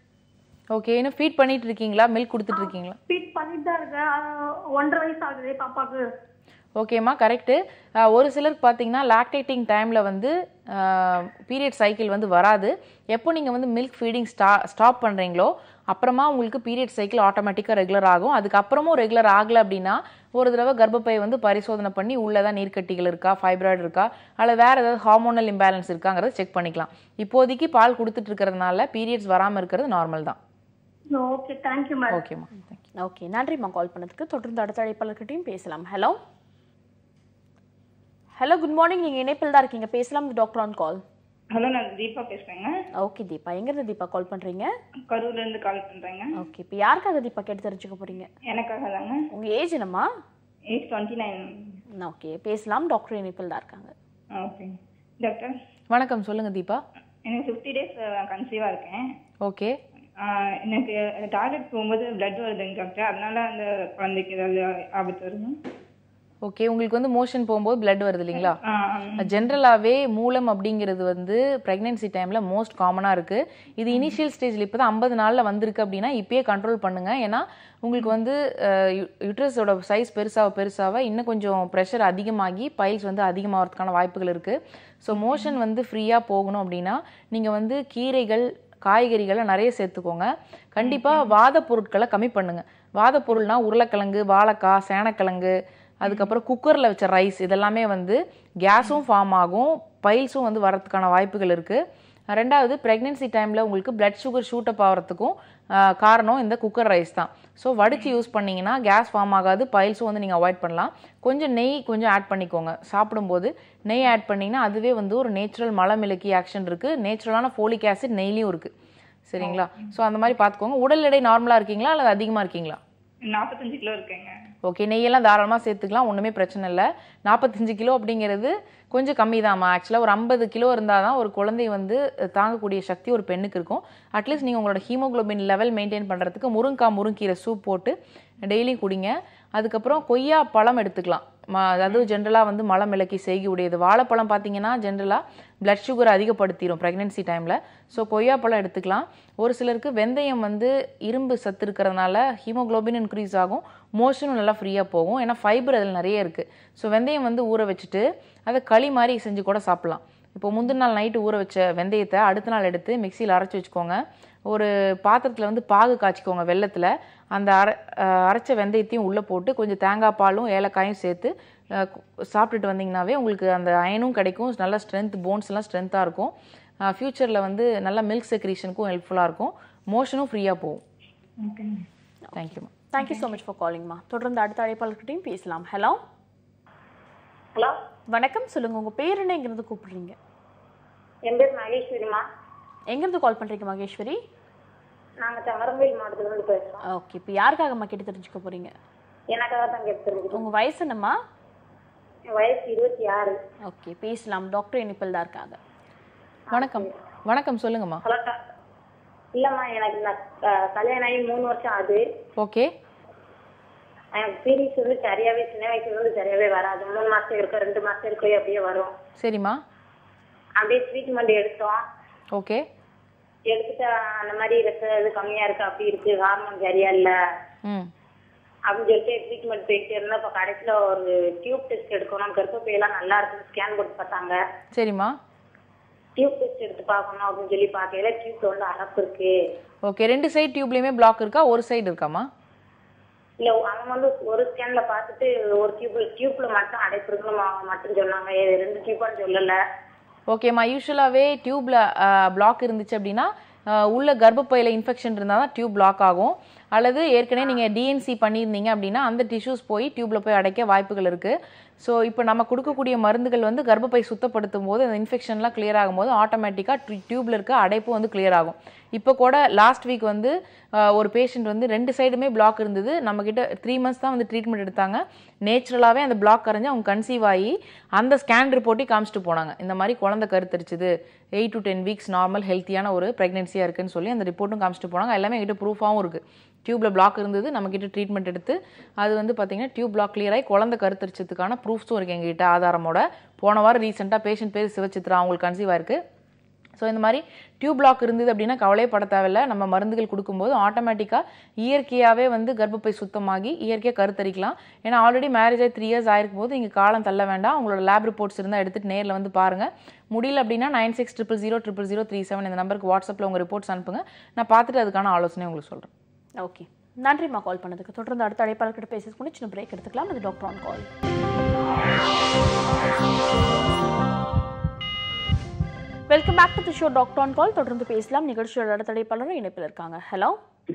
ஓகே இன்னும் ஃபீட் பண்ணிட்டு இருக்கீங்களா மில்க் கொடுத்துட்டு இருக்கீங்களா ஃபீட் பண்ணிட்டு தான் இருக்கேன் ஆனா ஒன்றரை வயசு ஆகுது பாப்பாக்கு ஓகேம்மா கரெக்டு ஒரு சிலருக்கு பார்த்தீங்கன்னா லாக்டேட்டிங் டைமில் வந்து பீரியட் சைக்கிள் வந்து வராது எப்போ நீங்கள் வந்து மில்க் ஃபீடிங் ஸ்டா ஸ்டாப் பண்ணுறீங்களோ அப்புறமா உங்களுக்கு பீரியட் சைக்கிள் ஆட்டோமேட்டிக்காக ரெகுலர் ஆகும் அதுக்கப்புறமும் ரெகுலர் ஆகலை அப்படின்னா ஒரு தடவை கர்ப்பப்பை வந்து பரிசோதனை பண்ணி உள்ளே தான் நீர்க்கட்டிகள் இருக்கா ஃபைப்ராய்டு இருக்கா அல்லது வேறு ஏதாவது ஹார்மோனல் இம்பேலன்ஸ் இருக்காங்கிறத செக் பண்ணிக்கலாம் இப்போதைக்கு பால் கொடுத்துட்டு இருக்கிறதுனால பீரியட்ஸ் வராமல் இருக்கிறது நார்மல் தான் ஓகே தேங்க்யூ மேடம் ஓகேம்மா ஓகே நன்றிம்மா கால் பண்ணதுக்கு தொடர்ந்து அடுத்த அழைப்பாளர்கிட்டையும் பேசலாம் ஹலோ ஹலோ குட் மார்னிங் நீங்க இணைப்பில் தான் இருக்கீங்க பேசலாம் டாக்டர் ஆன் கால் ஹலோ நான் தீபா பேசுறேங்க ஓகே தீபா எங்கிருந்து தீபா கால் பண்றீங்க கரூர்ல இருந்து கால் பண்றேங்க ஓகே இப்போ யாருக்காக தீபா கேட்டு தெரிஞ்சுக்க போறீங்க எனக்காக தாங்க உங்க ஏஜ் என்னம்மா ஏஜ் டுவெண்ட்டி நைன் ஓகே பேசலாம் டாக்டர் இணைப்பில் தான் இருக்காங்க ஓகே டாக்டர் வணக்கம் சொல்லுங்கள் தீபா எனக்கு ஃபிஃப்டி டேஸ் கன்சீவாக இருக்கேன் ஓகே ஆஹ் எனக்கு டாய்லெட் போகும்போது பிளட் வருதுங்க டாக்டர் அதனால அந்த குழந்தைக்கு ஏதாவது ஆபத்து வருமா ஓகே உங்களுக்கு வந்து மோஷன் போகும்போது blood வருது இல்லைங்களா ஆஹ் ஜென்ரலாகவே மூலம் அப்படிங்கிறது வந்து ப்ரெக்னென்சி டைமில் மோஸ்ட் காமனாக இருக்குது இது இனிஷியல் ஸ்டேஜில் இப்போ தான் ஐம்பது நாளில் வந்திருக்கு அப்படின்னா இப்பயே கண்ட்ரோல் பண்ணுங்கள் ஏன்னா உங்களுக்கு வந்து யுட்ரஸோட சைஸ் பெருசாக பெருசாக இன்னும் கொஞ்சம் ப்ரெஷர் அதிகமாகி பைல்ஸ் வந்து அதிகமாகிறதுக்கான வாய்ப்புகள் இருக்குது ஸோ மோஷன் வந்து ஃப்ரீயாக போகணும் அப்படின்னா நீங்கள் வந்து கீரைகள் காய்கறிகளை நிறைய சேர்த்துக்கோங்க கண்டிப்பாக வாத பொருட்களை கம்மி பண்ணுங்கள் வாத பொருள்னா உருளைக்கிழங்கு வாழைக்காய் சேனக்கிழங்கு அதுக்கப்புறம் குக்கரில் வச்ச ரைஸ் இதெல்லாமே வந்து கேஸும் ஃபார்ம் ஆகும் பைல்ஸும் வந்து வரதுக்கான வாய்ப்புகள் இருக்குது ரெண்டாவது ப்ரெக்னென்சி டைமில் உங்களுக்கு பிளட் சுகர் ஷூட் அப் ஆகிறதுக்கும் ஆஹ், காரணம் இந்த குக்கர் ரைஸ் தான் ஸோ வடித்து யூஸ் பண்ணிங்கன்னா கேஸ் ஃபார்ம் ஆகாது பைல்ஸும் வந்து நீங்கள் அவாய்ட் பண்ணலாம் கொஞ்சம் நெய் கொஞ்சம் ஆட் பண்ணிக்கோங்க சாப்பிடும்போது நெய் ஆட் பண்ணிங்கன்னா அதுவே வந்து ஒரு நேச்சுரல் மலமிளக்கி ஆக்ஷன் இருக்குது நேச்சுரலான ஃபோலிக் ஆசிட் நெய்லையும் இருக்குது சரிங்களா ஸோ அந்த மாதிரி பார்த்துக்கோங்க உடல் எடை நார்மலாக இருக்கீங்களா அல்லது அதிகமாக இருக்கீங்களா நாற்பத்தஞ்சு கிலோ இருக்கேங்க ஓகே நெய்யெல்லாம் தாராளமாக சேர்த்துக்கலாம் ஒன்றுமே பிரச்சனை இல்லை நாற்பத்தஞ்சு கிலோ அப்படிங்கிறது கொஞ்சம் கம்மி தான்மா ஆக்சுவலாக ஒரு ஐம்பது கிலோ இருந்தால் தான் ஒரு குழந்தை வந்து அஹ், தாங்கக்கூடிய சக்தி ஒரு பெண்ணுக்கு இருக்கும் அட்லீஸ்ட் நீங்கள் உங்களோட ஹீமோகுளோபின் லெவல் மெயின்டைன் பண்ணுறதுக்கு முருங்காய் முருங்கீரை சூப் போட்டு டெய்லியும் குடிங்க அதுக்கப்புறம் கொய்யா பழம் எடுத்துக்கலாம் ம அதாவது ஜென்ரலாக வந்து மலம் விளக்கி செய்கி உடையது வாழைப்பழம் பார்த்தீங்கன்னா ஜென்ரலாக பிளட் சுகர் அதிகப்படுத்திடும் ப்ரெக்னென்சி டைமில் ஸோ கொய்யாப்பழம் எடுத்துக்கலாம் ஒரு சிலருக்கு வெந்தயம் வந்து இரும்பு சத்து இருக்கிறதுனால ஹீமோகுளோபின் இன்க்ரீஸ் ஆகும் மோஷனும் நல்லா ஃப்ரீயாக போகும் ஏன்னா ஃபைபர் அதில் நிறைய இருக்குது ஸோ வெந்தயம் வந்து ஊற வச்சுட்டு அதை களி மாதிரி செஞ்சு கூட சாப்பிட்லாம் இப்போ முந்தின நாள் நைட்டு ஊற வச்ச வெந்தயத்தை அடுத்த நாள் எடுத்து மிக்சியில் அரைச்சி வச்சுக்கோங்க ஒரு பாத்திரத்தில் வந்து பாகு காய்ச்சிக்கோங்க வெள்ளத்தில் அந்த அரை அஹ் அரைச்ச வெந்தயத்தையும் உள்ளே போட்டு கொஞ்சம் தேங்காய் பாலும் ஏலக்காயும் சேர்த்து அஹ் கு- சாப்பிட்டுட்டு வந்தீங்கன்னாவே உங்களுக்கு அந்த அயனும் கிடைக்கும் நல்ல ஸ்ட்ரென்த் போன்ஸ் எல்லாம் ஸ்ட்ரென்த்தாக இருக்கும் ஃப்யூச்சரில் வந்து நல்ல மில்க் செக்ரீஷனுக்கும் ஹெல்ப்ஃபுல்லாக இருக்கும் மோஷனும் ஃப்ரீயாக போகும் தேங்க்யூமா தேங்க்யூ ஸோ மச் ஃபார் காலிங்மா தொடர்ந்து அடுத்த அழைப்பாளர்கிட்டையும் பேசலாம் ஹலோ ஹலோ வணக்கம் சொல்லுங்க உங்க பேர் என்ன எங்கிருந்து கூப்பிடுறீங்க என் பேர் மகேஸ்வரிமா எங்கிருந்து கால் பண்றீங்க மகேஸ்வரி நாங்கள் தமரம்பேல் மாவட்டத்துலேருந்து பேசுகிறோம் ஓகே இப்போ யாருக்காகம்மா கேட்டு தெரிஞ்சுக்க போறீங்க எனக்காக தான் கேட்டு தெரிஞ்சுக்கிறோம் உங்க வயசு என்னம்மா என் வயசு இருபத்தி ஆறு ஓகே பேசலாம் டாக்டர் இனிப்பில் தான் இருக்காங்க வணக்கம் வணக்கம் சொல்லுங்கம்மா ஹலோ இல்லைம்மா எனக்கு நான் க- கல்யாணம் ஆகி மூணு வருஷம் ஆகுது ஓகே எனக்கு பீரியட்ஸ் வந்து சரியாவே சின்ன வயசுல இருந்து சரியாவே வராது மூணு மாசம் இருக்கும் ரெண்டு மாசம் இருக்கும் அப்படியே வரும் சரிம்மா அப்படியே ட்ரீட்மெண்ட் எடுத்தோம் ஓகே எடுத்துட்டு அந்த மாதிரி ரத்த இது கம்மியா இருக்கு அப்படி இருக்கு ஹார்மோன் சரியா இல்ல ம் அப்படின்னு சொல்லிட்டு ட்ரீட்மெண்ட் போயிட்டு இருந்தோம் இப்போ கடைசியில ஒரு டியூப் டெஸ்ட் எடுக்கணும் கர்ப்பப்பையெல்லாம் நல்லா இருக்குன்னு ஸ்கேன் போட்டு பார்த்தாங்க சரிம்மா டியூப் டெஸ்ட் எடுத்து பார்க்கணும் அப்படின்னு சொல்லி பார்க்கையில டியூப்ல வந்து அடப்பு இருக்கு ஓகே ரெண்டு சைடு டியூப்லேயுமே பிளாக் இருக்கா ஒரு சைடு இருக்காம்மா இல்ல அவங்க வந்து ஒரு ஸ்கேன்ல பார்த்துட்டு ஒரு டியூப்ல டியூப்ல மட்டும் அடைப்பு இருக்குன்னு அவங்க மட்டும் சொன்னாங்க ஏ, ரெண்டு டியூப்பான்னு சொல்லல ஓகேம்மா யூஸ்வலாகவே டியூப்ல பிளாக் இருந்துச்சு அப்படின்னா அஹ், உள்ள கர்ப்பப்பையில் இன்ஃபெக்ஷன் இருந்தால் தான் டியூப் பிளாக் ஆகும் அல்லது ஏற்கனவே நீங்கள் டிஎன்சி பண்ணியிருந்தீங்க அப்படின்னா அந்த டிஷ்யூஸ் போய் டியூப்ல போய் அடைக்க வாய்ப்புகள் இருக்குது ஸோ இப்போ நம்ம கொடுக்கக்கூடிய மருந்துகள் வந்து கர்ப்பப்பை சுத்தப்படுத்தும் போது அந்த இன்ஃபெக்ஷன்லாம் clear ஆகும்போது ஆட்டோமேட்டிக்காக டியூப்ல இருக்க அடைப்பு வந்து clear ஆகும் இப்போ கூட லாஸ்ட் வீக் வந்து அஹ், ஒரு பேஷண்ட் வந்து ரெண்டு சைடுமே பிளாக் இருந்தது நம்மக்கிட்ட த்ரீ மந்த்ஸ் தான் வந்து ட்ரீட்மெண்ட் எடுத்தாங்க நேச்சுரலாகவே அந்த பிளாக் கரைஞ்சு அவங்க கன்சீவ் ஆகி அந்த ஸ்கேன் ரிப்போர்ட்டே காமிச்சிட்டு போனாங்க இந்த மாதிரி குழந்தை கருத்தரிச்சுது eight to ten weeks normal ஹெல்த்தியான ஒரு ப்ரெக்னென்சியாக இருக்குன்னு சொல்லி அந்த ரிப்போர்ட்டும் காமிச்சிட்டு போனாங்க எல்லாமே எங்கிட்ட ப்ரூஃபாகவும் இருக்குது டியூப்பில் பிளாக் இருந்தது நம்மக்கிட்ட ட்ரீட்மெண்ட் எடுத்து அது வந்து பார்த்தீங்கன்னா டியூப் பிளாக் clear ஆகி குழந்தை கருத்தரிச்சதுக்கான ப்ரூஃப்ஸும் இருக்குது எங்ககிட்ட ஆதாரமோட போன வாரம் ரீசெண்டாக பேஷண்ட் பேர் சிவச்சித்ரா அவங்களுக்கு கன்சீவ் ஆயிருக்கு ஸோ இந்த மாதிரி டியூப் பிளாக் இருந்தது அப்படின்னா கவலைப்பட தேவையில்ல நம்ம மருந்துகள் கொடுக்கும்போது ஆட்டோமேட்டிக்காக இயற்கையாகவே வந்து கர்ப்பப்பை சுத்தமாகி இயற்கையாக கருத்தரிக்கலாம் ஏன்னா ஆல்ரெடி மேரேஜ் ஆகி த்ரீ இயர்ஸ் ஆயிருக்கும் போது இங்கே காலம் தள்ள வேண்டாம் உங்களோட லேப் ரிப்போர்ட்ஸ் இருந்தால் எடுத்துகிட்டு நேரில் வந்து பாருங்கள் முடியல அப்படின்னா nine six triple zero triple zero three seven இந்த நம்பருக்கு வாட்ஸ்அப்பில் உங்கள் ரிப்போர்ட்ஸ் அனுப்புங்க நான் பார்த்துட்டு அதுக்கான ஆலோசனை உங்களுக்கு சொல்கிறேன் ஓகே நன்றிம்மா கால் பண்ணதுக்கு தொடர்ந்து அடுத்த அழைப்பாளர்கிட்ட பேசுறதுக்கு முன்னாடி சின்ன பிரேக் எடுத்துக்கலாம் அது doctor on call welcome back to the show doctor on call தொடர்ந்து பேசலாம் நிகழ்ச்சியோட அடுத்த அழைப்பாளரும் இணைப்பில் இருக்காங்க ஹலோ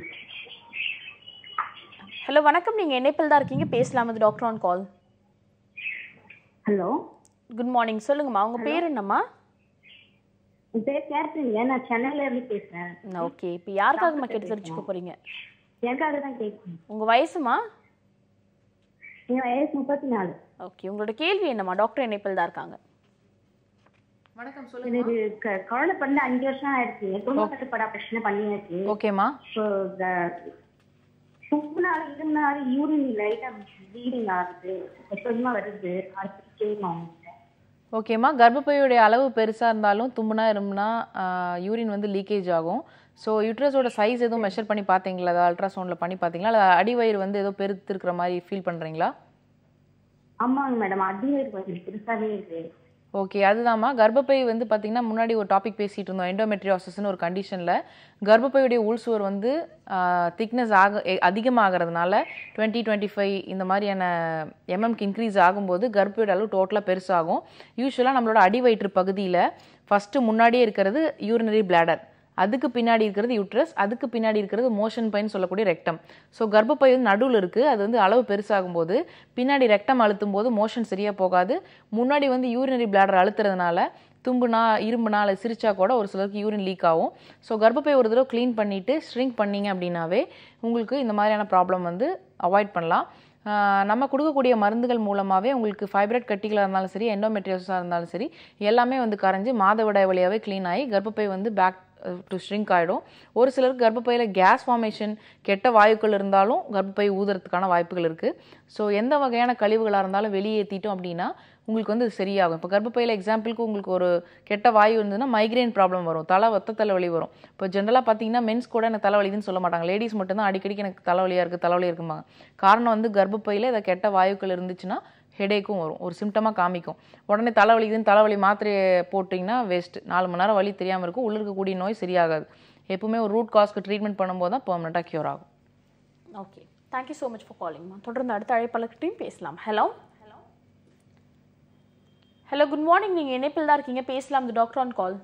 ஹலோ வணக்கம் நீங்க இணைப்பில் தான் இருக்கீங்க பேசலாம் அது doctor on call hello good morning சொல்லுங்கம்மா உங்க பேர் என்னம்மா என் பேர் கேட்ரிங்க நான் சென்னையில இருந்து பேசுறேன் ஓகே இப்போ யாருக்காகம்மா கேட்டு தெரிஞ்சுக்க போறீங்க எனக்காக தான் கேட்கணும் உங்க வயசுமா என் வயசு முப்பத்தி நாலு ஓகே உங்களோட கேள்வி என்னம்மா டாக்டர் இணைப்பில் தான் இருக்காங்க வணக்கம் எனக்கு க- குழந்தை பண்ண அஞ்சு வருஷம் ஆயிடுச்சு குடும்ப கட்டுப்பாடு ஆபரேஷன் பண்ணியாச்சு ஓகேம்மா ஸோ துப்புனால இருமுனால யூரின் லைட்டா ப்ளீடிங் ஆகுது கொஞ்சமா வருது அது கேமா ஓகேம்மா கர்ப்பப்பையுடைய அளவு பெருசாக இருந்தாலும் தும்புனா இருமுனா யூரின் வந்து லீக்கேஜ் ஆகும் ஸோ யூட்ரஸோட சைஸ் எதுவும் மெஷர் பண்ணி பார்த்தீங்களா அதை அல்ட்ராசவுண்டில் பண்ணி பார்த்தீங்களா இல்லை அடிவயிறு வந்து ஏதோ பெருத்து இருக்கிற மாதிரி ஃபீல் பண்ணுறீங்களா ஆமாங்க மேடம் அடிவயிறு கொஞ்சம் பெருசாவே இருக்கு ஓகே அதுதாம்மா கர்ப்பப்பை வந்து பார்த்தீங்கன்னா முன்னாடி ஒரு டாபிக் பேசிகிட்டு இருந்தோம் எண்டோமெட்ரியாசிஸ்னு ஒரு கர்ப்பப்பையுடைய கர்ப்பப்பையுடைய உள்சுவர் வந்து திக்னஸ் ஆக எ- அதிகமாகிறதுனால டுவெண்ட்டி டுவெண்ட்டி ஃபைவ் இந்த மாதிரியான எம்எம்க்கு இன்க்ரீஸ் ஆகும்போது கர்ப்பையோட அளவு டோட்டலாக பெருசாகும் யூஸ்வலாக நம்மளோட அடிவயிற்று பகுதியில் ஃபஸ்ட்டு முன்னாடியே இருக்கிறது யூரினரி bladder அதுக்கு பின்னாடி இருக்கிறது யூட்ரஸ் அதுக்கு பின்னாடி இருக்கிறது மோஷன் பைன்னு சொல்லக்கூடிய ரெக்டம் ஸோ கர்ப்பப்பை வந்து நடுவில் இருக்குது அது வந்து அளவு பெருசாகும் போது பின்னாடி ரெக்டம் அழுத்தும் போது மோஷன் சரியாக போகாது முன்னாடி வந்து யூரினரி bladder அழுத்துறதுனால தும்புனா இரும்புனா இல்லை சிரிச்சா கூட ஒரு சிலருக்கு யூரின் லீக் ஆகும் ஸோ கர்ப்பப்பை ஒரு தடவை க்ளீன் பண்ணிவிட்டு ஷ்ரிங்க் பண்ணீங்க அப்படின்னாவே உங்களுக்கு இந்த மாதிரியான ப்ராப்ளம் வந்து அவாய்ட் பண்ணலாம் ஆஹ் நம்ம கொடுக்கக்கூடிய மருந்துகள் மூலமாகவே உங்களுக்கு ஃபைப்ரட் கட்டிகளாக இருந்தாலும் சரி எண்டோமெட்ரியோஸாக இருந்தாலும் சரி எல்லாமே வந்து கரைஞ்சு மாதவிடாய் வழியாகவே க்ளீன் ஆகி கர்ப்பப்பை வந்து பேக் டு ஷ்ரிங்க் ஆகிடும் ஒரு சிலருக்கு கர்ப்பப்பையில் கேஸ் ஃபார்மேஷன் கெட்ட வாயுக்கள் இருந்தாலும் கர்ப்பப்பை ஊதுறதுக்கான வாய்ப்புகள் இருக்குது ஸோ எந்த வகையான கழிவுகளாக இருந்தாலும் வெளியேற்றிட்டோம் அப்படின்னா உங்களுக்கு வந்து இது சரியாகும் இப்போ கர்ப்பப்பையில் எக்ஸாம்பிளுக்கு உங்களுக்கு ஒரு கெட்ட வாயு இருந்ததுன்னா மைக்ரேன் ப்ராப்ளம் வரும் தலை ஒத்த தலைவலி வரும் இப்போ ஜென்ரலாக பார்த்தீங்கன்னா மென்ஸ் கூட எனக்கு தலைவலிதுன்னு சொல்ல மாட்டாங்க லேடிஸ் மட்டும்தான் அடிக்கடிக்கு எனக்கு தலைவலியாக இருக்குது தலைவலி இருக்கும்பாங்க காரணம் வந்து கர்ப்பப்பையில் இதை கெட்ட வாயுக்கள் இருந்துச்சுன்னா ஹெடேக்கும் வரும் ஒரு சிம்டமாக காமிக்கும் உடனே தலைவலிக்குதுன்னு தலைவலி மாத்திரையை போட்டிங்கன்னா வேஸ்ட் நாலு மணி நேரம் வலி தெரியாமல் இருக்கும் உள்ள இருக்கக்கூடிய நோய் சரியாகாது எப்பவுமே ஒரு ரூட் காஸ்க்கு ட்ரீட்மெண்ட் பண்ணும்போது தான் பெர்மனெண்ட்டாக க்யூர் ஆகும் okay thank you so much for காலிங்மா தொடர்ந்து அடுத்த அழைப்பாளர்கிட்டையும் பேசலாம் ஹலோ ஹலோ குட் மார்னிங் நீங்கள் இணைப்பில் தான் இருக்கீங்க பேசலாம் இந்த doctor on call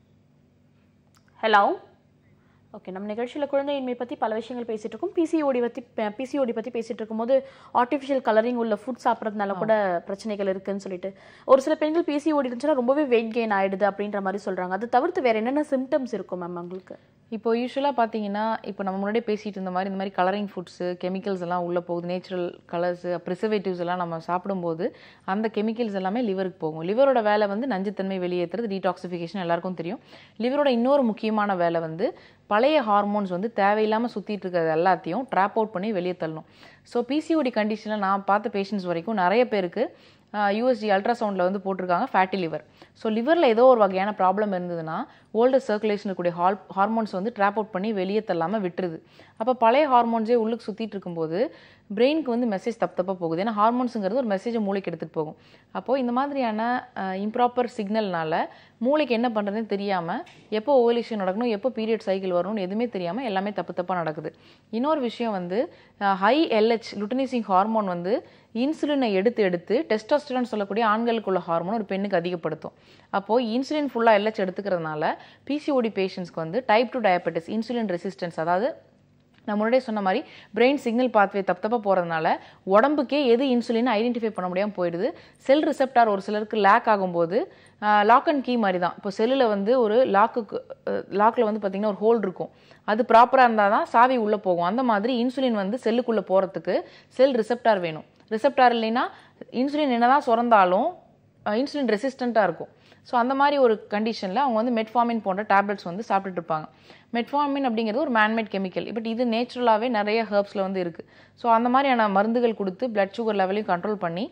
hello okay நம்ம நிகழ்ச்சியில் குழந்தையின்மை பற்றி பல விஷயங்கள் பேசிகிட்டு இருக்கோம் பிசிஓடி பற்றி பிசிஓடி பற்றி பேசிகிட்டு இருக்கும்போது ஆர்டிஃபிஷியல் கலரிங் உள்ள ஃபுட் சாப்பிட்றதுனால கூட பிரச்சனைகள் இருக்குன்னு சொல்லிட்டு ஒரு சில பெண்கள் பிசிஓடி இருந்துச்சுன்னா ரொம்பவே வெயிட் கெயின் ஆயிடுது அப்படின்ற மாதிரி சொல்கிறாங்க அதை தவிர்த்து வேறு என்னென்ன சிம்டம்ஸ் இருக்கும் மேம் உங்களுக்கு இப்போ யூஸ்வலாக பார்த்தீங்கன்னா இப்போ நம்ம முன்னாடியே பேசிட்டு இருந்த மாதிரி இந்த மாதிரி கலரிங் ஃபுட்ஸு கெமிக்கல்ஸ் எல்லாம் உள்ளே போகுது நேச்சுரல் கலர்ஸு ப்ரிசர்வேட்டிவ்ஸ் எல்லாம் நம்ம சாப்பிடும்போது அந்த கெமிக்கல்ஸ் எல்லாமே லிவருக்கு போகும் லிவரோட வேலை வந்து நஞ்சுத்தன்மை வெளியேற்றுறது டீடாக்சிஃபிகேஷன் எல்லாருக்கும் தெரியும் லிவரோட இன்னொரு முக்கியமான வேலை வந்து பழைய ஹார்மோன்ஸ் வந்து தேவையில்லாமல் சுற்றிட்டு இருக்கிறது எல்லாத்தையும் ட்ராப் அவுட் பண்ணி வெளியே தள்ளணும் ஸோ பிசிஓடி கண்டிஷனில் நான் பார்த்த பேஷண்ட்ஸ் வரைக்கும் நிறைய பேருக்கு யூஎஸ்டி அல்ட்ராசவுண்டில் வந்து போட்டிருக்காங்க ஃபேட்டி லிவர் ஸோ லிவரில் ஏதோ ஒரு வகையான ப்ராப்ளம் இருந்ததுன்னா ஓல்டர் சர்க்குலேஷன் இருக்கக்கூடிய ஹால் ஹார்மோன்ஸ் வந்து ட்ராப் அவுட் பண்ணி வெளியே தள்ளாமல் விட்டுருது அப்போ பழைய ஹார்மோன்ஸே உள்ளுக்கு சுற்றிட்டு இருக்கும்போது பிரெயினுக்கு வந்து மெசேஜ் தப்பு தப்பாக போகுது ஏன்னா ஹார்மோன்ஸுங்கிறது ஒரு மெசேஜை மூளைக்கு எடுத்துகிட்டு போகும் அப்போது இந்த மாதிரியான இம்ப்ராப்பர் சிக்னல்னால மூளைக்கு என்ன பண்ணுறதுன்னு தெரியாமல் எப்போ ஓவலேஷன் நடக்கணும் எப்போ பீரியட் சைக்கிள் வரணும்னு எதுவுமே தெரியாமல் எல்லாமே தப்பு தப்பாக நடக்குது இன்னொரு விஷயம் வந்து ஹை எல்ஹெச் லுட்டனிசிங் ஹார்மோன் வந்து இன்சுலினை எடுத்து எடுத்து டெஸ்டோஸ்டரான் சொல்லக்கூடிய ஆண்களுக்குள்ள ஹார்மோன் ஒரு பெண்ணுக்கு அதிகப்படுத்தும் அப்போது இன்சுலின் ஃபுல்லாக எல்ஹெச் எடுத்துக்கிறதுனால பிசிஓடி பேஷண்ட்ஸ்க்கு வந்து type two diabetes insulin resistance அதாவது நான் முன்னாடியே சொன்ன மாதிரி பிரெயின் சிக்னல் பாத்வே தப்பு தப்பாக போகிறதுனால உடம்புக்கே எது இன்சுலின் ஐடென்டிஃபை பண்ண முடியாமல் போயிடுது செல் ரிசெப்டார் ஒரு சிலருக்கு லேக் ஆகும்போது லாக் அண்ட் கீ மாதிரி தான் இப்போ செல்லில் வந்து ஒரு லாக்குக்கு லாக்கில் வந்து பார்த்திங்கன்னா ஒரு ஹோல் இருக்கும் அது ப்ராப்பராக இருந்தால் தான் சாவி உள்ளே போகும் அந்த மாதிரி இன்சுலின் வந்து செல்லுக்குள்ளே போகிறதுக்கு செல் ரிசெப்டார் வேணும் ரிசெப்டார் இல்லைன்னா இன்சுலின் என்னதான் சுரந்தாலும் இன்சுலின் ரெசிஸ்டண்ட்டாக இருக்கும் ஸோ அந்த மாதிரி ஒரு கண்டிஷனில் அவங்க வந்து மெட்ஃபார்மின் போன்ற டேப்லெட்ஸ் வந்து சாப்பிட்டுட்டு இருப்பாங்க மெட்ஃபார்மின் அப்படிங்கிறது ஒரு மேன்மேட் கெமிக்கல் பட் இது நேச்சுரலாகவே நிறைய ஹெர்ப்ஸில் வந்து இருக்குது ஸோ அந்த மாதிரியான மருந்துகள் கொடுத்து பிளட் சுகர் லெவலையும் கண்ட்ரோல் பண்ணி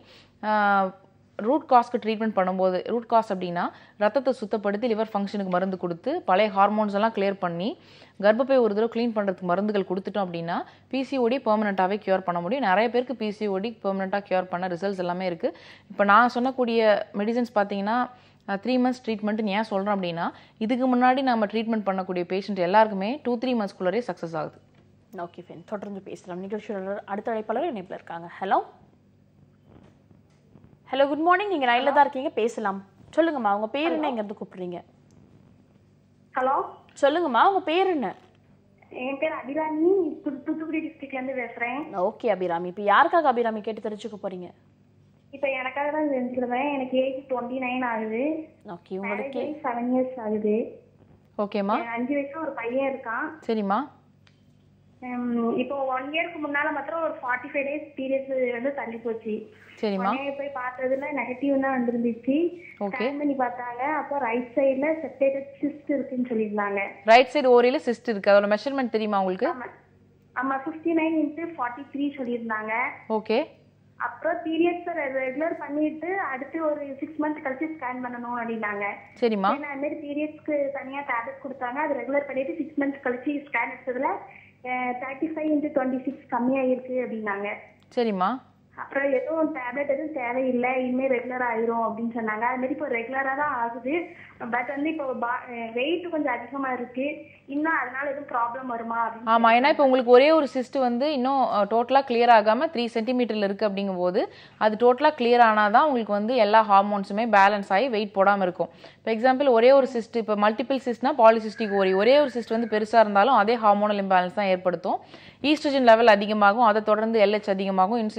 ரூட் காஸ்க்கு ட்ரீட்மெண்ட் பண்ணும்போது ரூட் காஸ் அப்படின்னா ரத்தத்தை சுத்தப்படுத்தி லிவர் ஃபங்க்ஷனுக்கு மருந்து கொடுத்து பழைய ஹார்மோன்ஸ் எல்லாம் கிளியர் பண்ணி கர்ப்பப்பை ஒரு தடவை க்ளீன் பண்ணுறதுக்கு மருந்துகள் கொடுத்துட்டோம் அப்படின்னா பிசிஓடி பெர்மனெண்ட்டாகவே க்யூர் பண்ண முடியும் நிறைய பேருக்கு பிசிஓடி பெர்மனெண்ட்டாக க்யூர் பண்ண ரிசல்ட்ஸ் எல்லாமே இருக்குது இப்போ நான் சொன்னக்கூடிய மெடிசன்ஸ் பார்த்தீங்கன்னா த்ரீ மந்த்ஸ் ட்ரீட்மெண்ட்னு ஏன் சொல்கிறோம் அப்படின்னா இதுக்கு முன்னாடி நம்ம ட்ரீட்மெண்ட் பண்ணக்கூடிய பேஷண்ட் எல்லாருக்குமே டூ த்ரீ மந்த்ஸ்க்குள்ளரே சக்ஸஸ் ஆகுது ஓகே ஃபைன் தொடர்ந்து பேசலாம் நிகழ்ச்சியோட அடுத்த அழைப்பாளர் இணைப்பில் இருக்காங்க ஹலோ ஹலோ குட் மார்னிங் நீங்கள் லைனில் தான் இருக்கீங்க பேசலாம் சொல்லுங்கம்மா உங்கள் பேர் என்ன இங்கேருந்து கூப்பிடுறீங்க ஹலோ சொல்லுங்கம்மா உங்கள் பேர் என்ன என் பேர் அபிராமி தூ- தூத்துக்குடி டிஸ்ட்ரிக்ட்ல இருந்து பேசுறேன் ஓகே அபிராமி இப்போ யாருக்காக அபிராமி கேட்டு தெரிஞ்சுக்க போறீங்க இப்போ எனக்காக தான் தெரிஞ்சுக்கிறேன் எனக்கு ஏஜ் டுவெண்ட்டி நைன் ஆகுது ஓகே உங்களுக்கு செவன் இயர்ஸ் ஆகுது ஓகேம்மா எனக்கு அஞ்சு வயசுல ஒரு பையன் இருக்கான் சரிம்மா ஹம், இப்போ ஒன் இயர்க்கு முன்னால மாத்திரம் ஒரு ஃபார்ட்டி ஃபைவ் டேஸ் பீரியட்ஸ் வந்து தள்ளி போச்சு சரிம்மா உடனே போய் பார்த்ததுல நெகட்டிவ் தான் வந்திருந்துச்சு Okay. ஸ்கேன் பண்ணி பார்த்தாங்க அப்போ ரைட் சைடுல செப்பரேட்டட் சிஸ்ட் இருக்குன்னு சொல்லியிருந்தாங்க ரைட் சைடு ஓரியில் சிஸ்ட் இருக்குது அதோட மெஷர்மெண்ட் தெரியுமா உங்களுக்கு ஆமா ஆமா fifty nine into forty three சொல்லியிருந்தாங்க ஓகே அப்புறம் பீரியட்ஸ் ரெகுலர் பண்ணிட்டு அடுத்து ஒரு சிக்ஸ் மந்த் கழிச்சு ஸ்கேன் பண்ணணும் அப்படின்னாங்க சரிம்மா ஏன்னா அந்த மாதிரி பீரியட்ஸ்க்கு தனியா டேப்லெட் கொடுத்தாங்க அது ரெகுலர் பண்ணிட்டு சிக்ஸ் மந்த்ஸ் கழிச்சு ஸ்கேன் எடுத்ததுல thirty five into twenty six கம்மியாயிருக்கு அப்படின்னாங்க சரிம்மா அப்புறம் எதுவும் டேப்லெட் எதுவும் தேவையில்லை இனிமேல் ரெகுலர் ஆயிரும் அப்படின்னு சொன்னாங்க அது மாதிரி இப்போ ரெகுலரா தான் ஆகுது பட் வந்து இப்போ வெயிட் கொஞ்சம் அதிகமா இருக்கு இன்னும் அதனால எதுவும் ப்ராப்ளம் வருமா அப்படின்னு ஆமாம் ஏன்னா இப்போ உங்களுக்கு ஒரே ஒரு சிஸ்ட் வந்து இன்னும் டோட்டலாக clear ஆகாமல் த்ரீ சென்டிமீட்டரில் இருக்குது அப்படிங்கும்போது அது டோட்டலாக clear ஆனால் தான் உங்களுக்கு வந்து எல்லா ஹார்மோன்ஸுமே பேலன்ஸ் ஆகி வெயிட் போடாமல் இருக்கும் இப்போ எக்ஸாம்பிள் ஒரே ஒரு சிஸ்ட் இப்போ மல்டிபிள் சிஸ்ட்னா பாலிசிஸ்டிக் ஓரி ஒரே ஒரு சிஸ்ட் வந்து பெருசாக இருந்தாலும் அதே ஹார்மோனல் இம்பேலன்ஸ் தான் ஏற்படுத்தும் ஈஸ்ட்ரஜன் லெவல் அதிகமாகும் அதை தொடர்ந்து எல்ஹெச் அதிகமாகும் இன்சுலினோட பைண்டிங்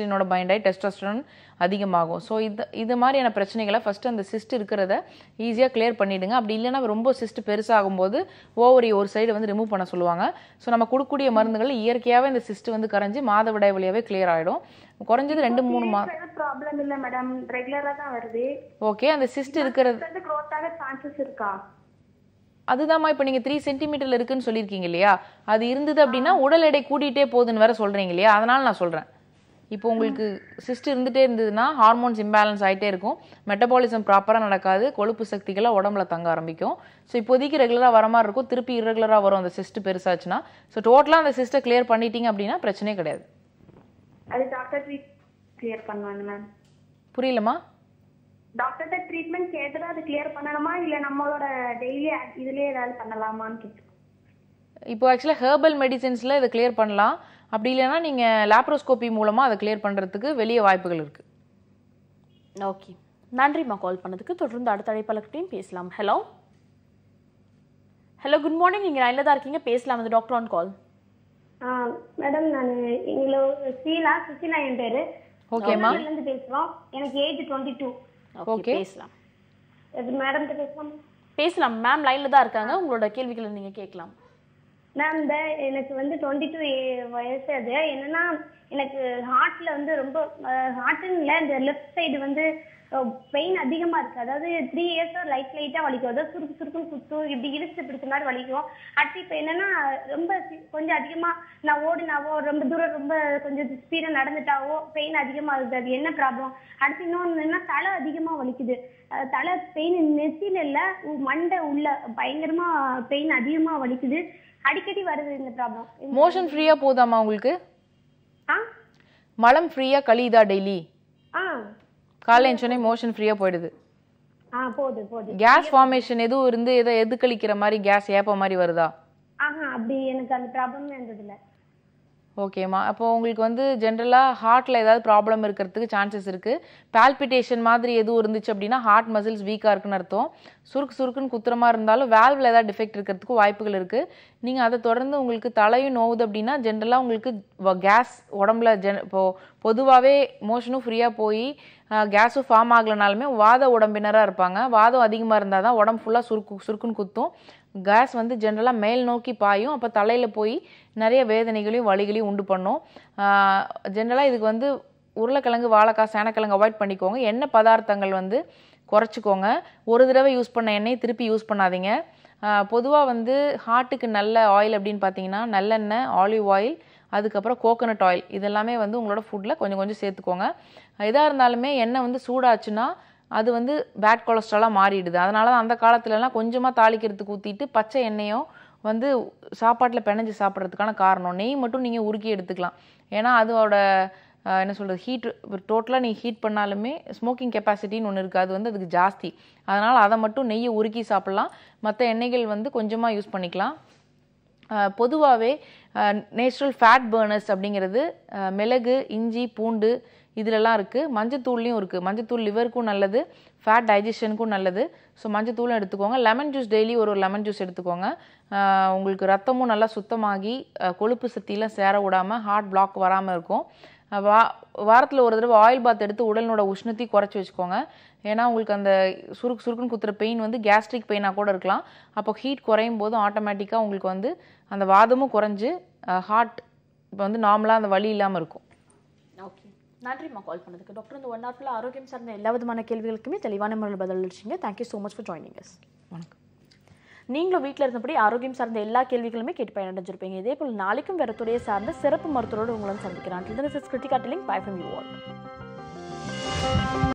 எக்ஸ்பேண்ட் ஆகி டெஸ்டோஸ்டரோன் அதிகமாகும் ஸோ இது இது மாதிரியான பிரச்சனைகளை ஃபஸ்ட்டு அந்த சிஸ்ட் இருக்கிறத ஈஸியாக கிளியர் பண்ணிவிடுங்க அப்படி இல்லைன்னா ரொம்ப சிஸ்ட் பெருசாகும்போது ஓவரி ஒரு சைடு வந்து ரிமூவ் பண்ண சொல்லுவாங்க ஸோ நம்ம கொடுக்கக்கூடிய மருந்துகள் இயற்கையாகவே இந்த சிஸ்ட் வந்து கரைஞ்சி மாதவிடாய் வழியாகவே கிளியர் ஆகிடும் குறைஞ்சது ரெண்டு மூணு மா ப்ராப்ளம் இல்ல மேடம் ரெகுலரா தான் வருது ஓகே அந்த சிஸ்ட் இருக்கிறது வந்து growth ஆக சான்சஸ் இருக்கா அதுதாம்மா இப்போ நீங்கள் த்ரீ சென்டிமீட்டரில் இருக்குன்னு சொல்லியிருக்கீங்க இல்லையா அது இருந்தது அப்படின்னா உடல் எடை கூட்டிகிட்டே போகுதுன்னு வேற சொல்கிறீங்க இல்லையா அதனால நான் சொல்கிறேன் இப்போ உங்களுக்கு சிஸ்ட் இருந்துகிட்டே இருந்ததுன்னா ஹார்மோன்ஸ் இம்பேலன்ஸ் ஆகிட்டே இருக்கும் மெட்டபாலிசம் ப்ராப்பராக நடக்காது கொழுப்பு சக்திகளாக உடம்புல தங்க ஆரம்பிக்கும் ஸோ இப்போதைக்கு ரெகுலராக வர மாதிரி இருக்கும் திருப்பி irregular-ஆ வரும் அந்த சிஸ்ட் பெருசாச்சுன்னா ஸோ டோட்டலாக அந்த சிஸ்ட்டை கிளியர் பண்ணிட்டீங்க அப்படின்னா பிரச்சனையே கிடையாது அது டாக்டர் கிளியர் பண்ணுவாங்க மேம் புரியலம்மா டாக்டர்கிட்ட ட்ரீட்மெண்ட் கேட்டு அது கிளியர் பண்ணணுமா இல்ல நம்மளோட டெய்லி இதுலயே ஏதாவது பண்ணலாமான்னு கேட்டு இப்போ ஆக்சுவலாக ஹெர்பல் மெடிசின்ஸில் இதை கிளியர் பண்ணலாம் அப்படி இல்லைன்னா நீங்கள் லேப்ரோஸ்கோபி மூலமாக அதை கிளியர் பண்ணுறதுக்கு வெளியே வாய்ப்புகள் இருக்குது ஓகே நன்றிம்மா கால் பண்ணதுக்கு தொடர்ந்து அடுத்த அழைப்பாளர்கிட்டையும் பேசலாம் ஹலோ ஹலோ குட் மார்னிங் நீங்கள் லைனில் தான் இருக்கீங்க பேசலாம் அந்த டாக்டர் ஆன் கால் மேடம் நான் எங்களோ ஸ்ரீலா சுசிலா என் பேரு ஓகேம்மா இருந்து பேசுறோம் எனக்கு ஏஜ் டுவெண்ட்டி டூ ஓகே பேசலாம் மேடம் கிட்ட பேசலாம் பேசலாம் மேம் லைனில் தான் இருக்காங்க உங்களோட கேள்விகளை நீங்கள் கேட்கலாம் மேம் இந்த எனக்கு வந்து டுவெண்ட்டி டூ வயசு அது என்னன்னா எனக்கு ஹார்ட்ல வந்து ரொம்ப ஹார்ட்னு இல்லை இந்த லெஃப்ட் சைடு வந்து பெயின் அதிகமா இருக்கு அதாவது த்ரீ இயர்ஸா லைட் லைட்டா வலிக்கும் அதாவது சுருக்கு சுருக்குன்னு குத்தும் இப்படி இழுத்து பிடிச்ச மாதிரி வலிக்கும் அடுத்து இப்போ என்னன்னா ரொம்ப சி- கொஞ்சம் அதிகமா நான் ஓடினாவோ ரொம்ப தூரம் ரொம்ப கொஞ்சம் ஸ்பீடா நடந்துட்டாவோ பெயின் அதிகமா இருக்குது அது என்ன ப்ராப்ளம் அடுத்து இன்னொன்னு என்ன தலை அதிகமா வலிக்குது அஹ் தலை பெயின் நெத்தியில இல்ல உ- மண்டை உள்ள பயங்கரமா பெயின் அதிகமா வலிக்குது அடிக்கடி வருது இந்த ப்ராப்ளம் மோஷன் ஃப்ரீயாக போதாம்மா உங்களுக்கு ஆ மலம் ஃப்ரீயாக கழியுதா டெய்லி ஆ காலைல எழுந்தோடனே மோஷன் ஃப்ரீயாக போயிடுது ஆ போகுது போகுது கேஸ் ஃபார்மேஷன் எதுவும் இருந்து எதை எது கழிக்கிற மாதிரி கேஸ் ஏப்ப மாதிரி வருதா ஆஹா அப்படி எனக்கு அந்த ப்ராப்ளமே இருந்ததில்ல ஓகேம்மா அப்போ உங்களுக்கு வந்து ஜென்ரலாக ஹார்ட்டில் ஏதாவது ப்ராப்ளம் இருக்கிறதுக்கு சான்சஸ் இருக்குது பால்பிட்டேஷன் மாதிரி எதுவும் இருந்துச்சு அப்படின்னா ஹார்ட் மசில்ஸ் வீக்காக இருக்குன்னு அர்த்தம் சுருக்கு சுருக்குன்னு குத்துறமா இருந்தாலும் வேல்வில் ஏதாவது டிஃபெக்ட் இருக்கிறதுக்கு வாய்ப்புகள் இருக்குது நீங்கள் அதை தொடர்ந்து உங்களுக்கு தலையும் நோவுது அப்படின்னா ஜென்ரலாக உங்களுக்கு கேஸ் உடம்புல ஜென் இப்போது பொதுவாகவே மோஷனும் ஃப்ரீயாக போய் கேஸும் ஃபார்ம் ஆகலைனாலுமே வாத உடம்பினராக இருப்பாங்க வாதம் அதிகமாக இருந்தால் தான் உடம்பு ஃபுல்லாக சுருக்கு சுருக்குன்னு குத்தும் கேஸ் வந்து ஜென்ரலாக மேல் நோக்கி பாயும் அப்போ தலையில் போய் நிறைய வேதனைகளையும் வலிகளையும் உண்டு பண்ணும் ஜென்ரலாக இதுக்கு வந்து உருளைக்கிழங்கு வாழைக்காய் சேனக்கிழங்கு அவாய்ட் பண்ணிக்கோங்க எண்ணெய் பதார்த்தங்கள் வந்து குறைச்சிக்கோங்க ஒரு தடவை யூஸ் பண்ண எண்ணெயை திருப்பி யூஸ் பண்ணாதீங்க பொதுவாக வந்து ஹார்ட்டுக்கு நல்ல ஆயில் அப்படின்னு பார்த்தீங்கன்னா நல்லெண்ணெய் ஆலிவ் ஆயில் அதுக்கப்புறம் கோகோனட் ஆயில் இதெல்லாமே வந்து உங்களோட ஃபுட்டில் கொஞ்சம் கொஞ்சம் சேர்த்துக்கோங்க எதாக இருந்தாலுமே எண்ணெய் வந்து சூடாச்சுன்னா அது வந்து பேட் கொலஸ்ட்ராலாக மாறிடுது அதனால தான் அந்த காலத்துலலாம் கொஞ்சமாக தாளிக்கிறதுக்கு ஊற்றிட்டு பச்சை எண்ணெயும் வந்து சாப்பாட்டில் பிணைஞ்சு சாப்பிட்றதுக்கான காரணம் நெய் மட்டும் நீங்கள் உருக்கி எடுத்துக்கலாம் ஏன்னா அதோட ஆஹ், என்ன சொல்கிறது ஹீட் டோட்டலாக நீ ஹீட் பண்ணாலுமே ஸ்மோக்கிங் கெப்பாசிட்டின்னு ஒன்று இருக்குது அது வந்து அதுக்கு ஜாஸ்தி அதனால் அதை மட்டும் நெய்யை உருக்கி சாப்பிட்லாம் மற்ற எண்ணெய்கள் வந்து கொஞ்சமாக யூஸ் பண்ணிக்கலாம் பொதுவாகவே நேச்சுரல் ஃபேட் பர்னர்ஸ் அப்படிங்கிறது அஹ், மிளகு இஞ்சி பூண்டு இதிலெல்லாம் இருக்குது மஞ்சத்தூள்லையும் இருக்குது மஞ்சத்தூள் லிவருக்கும் நல்லது ஃபேட் டைஜஷனுக்கும் நல்லது ஸோ மஞ்சத்தூளும் எடுத்துக்கோங்க லெமன் ஜூஸ் டெய்லி ஒரு ஒரு லெமன் ஜூஸ் எடுத்துக்கோங்க அஹ், உங்களுக்கு ரத்தமும் நல்லா சுத்தமாகி அஹ், கொழுப்பு சக்தியெல்லாம் சேர விடாமல் ஹார்ட் பிளாக் வராமல் இருக்கும் அஹ், வா வாரத்தில் ஒரு தடவை ஆயில் பாத் எடுத்து உடலினோட உஷ்ணத்தையும் குறைச்சி வச்சுக்கோங்க ஏன்னா உங்களுக்கு அந்த சுருக்கு சுருக்குன்னு குத்துற பெயின் வந்து கேஸ்ட்ரிக் பெயினாக கூட இருக்கலாம் அப்போ ஹீட் குறையும் போது ஆட்டோமேட்டிக்காக உங்களுக்கு வந்து அந்த வாதமும் குறைஞ்சு ஹார்ட் இப்போ வந்து நார்மலாக அந்த வலி இல்லாமல் இருக்கும் ஓகே நன்றிம்மா கால் பண்ணதுக்கு டாக்டர் இந்த ஒன் ஹவர்ல ஆரோக்கியம் சார்ந்த எல்லா விதமான கேள்விகளுக்குமே தெளிவான முறையில் பதில் அளிச்சிங்க thank you so much for joining us வணக்கம் நீங்களும் வீட்டில் இருந்தபடி ஆரோக்கியம் சார்ந்த எல்லா கேள்விகளுமே கேட்டு பயனடைஞ்சிருப்பீங்க இதே போல் நாளைக்கும் வேற துறையை சார்ந்த சிறப்பு மருத்துவரோடு உங்களை சந்திக்கிறான் Kiruthika telling bye from you all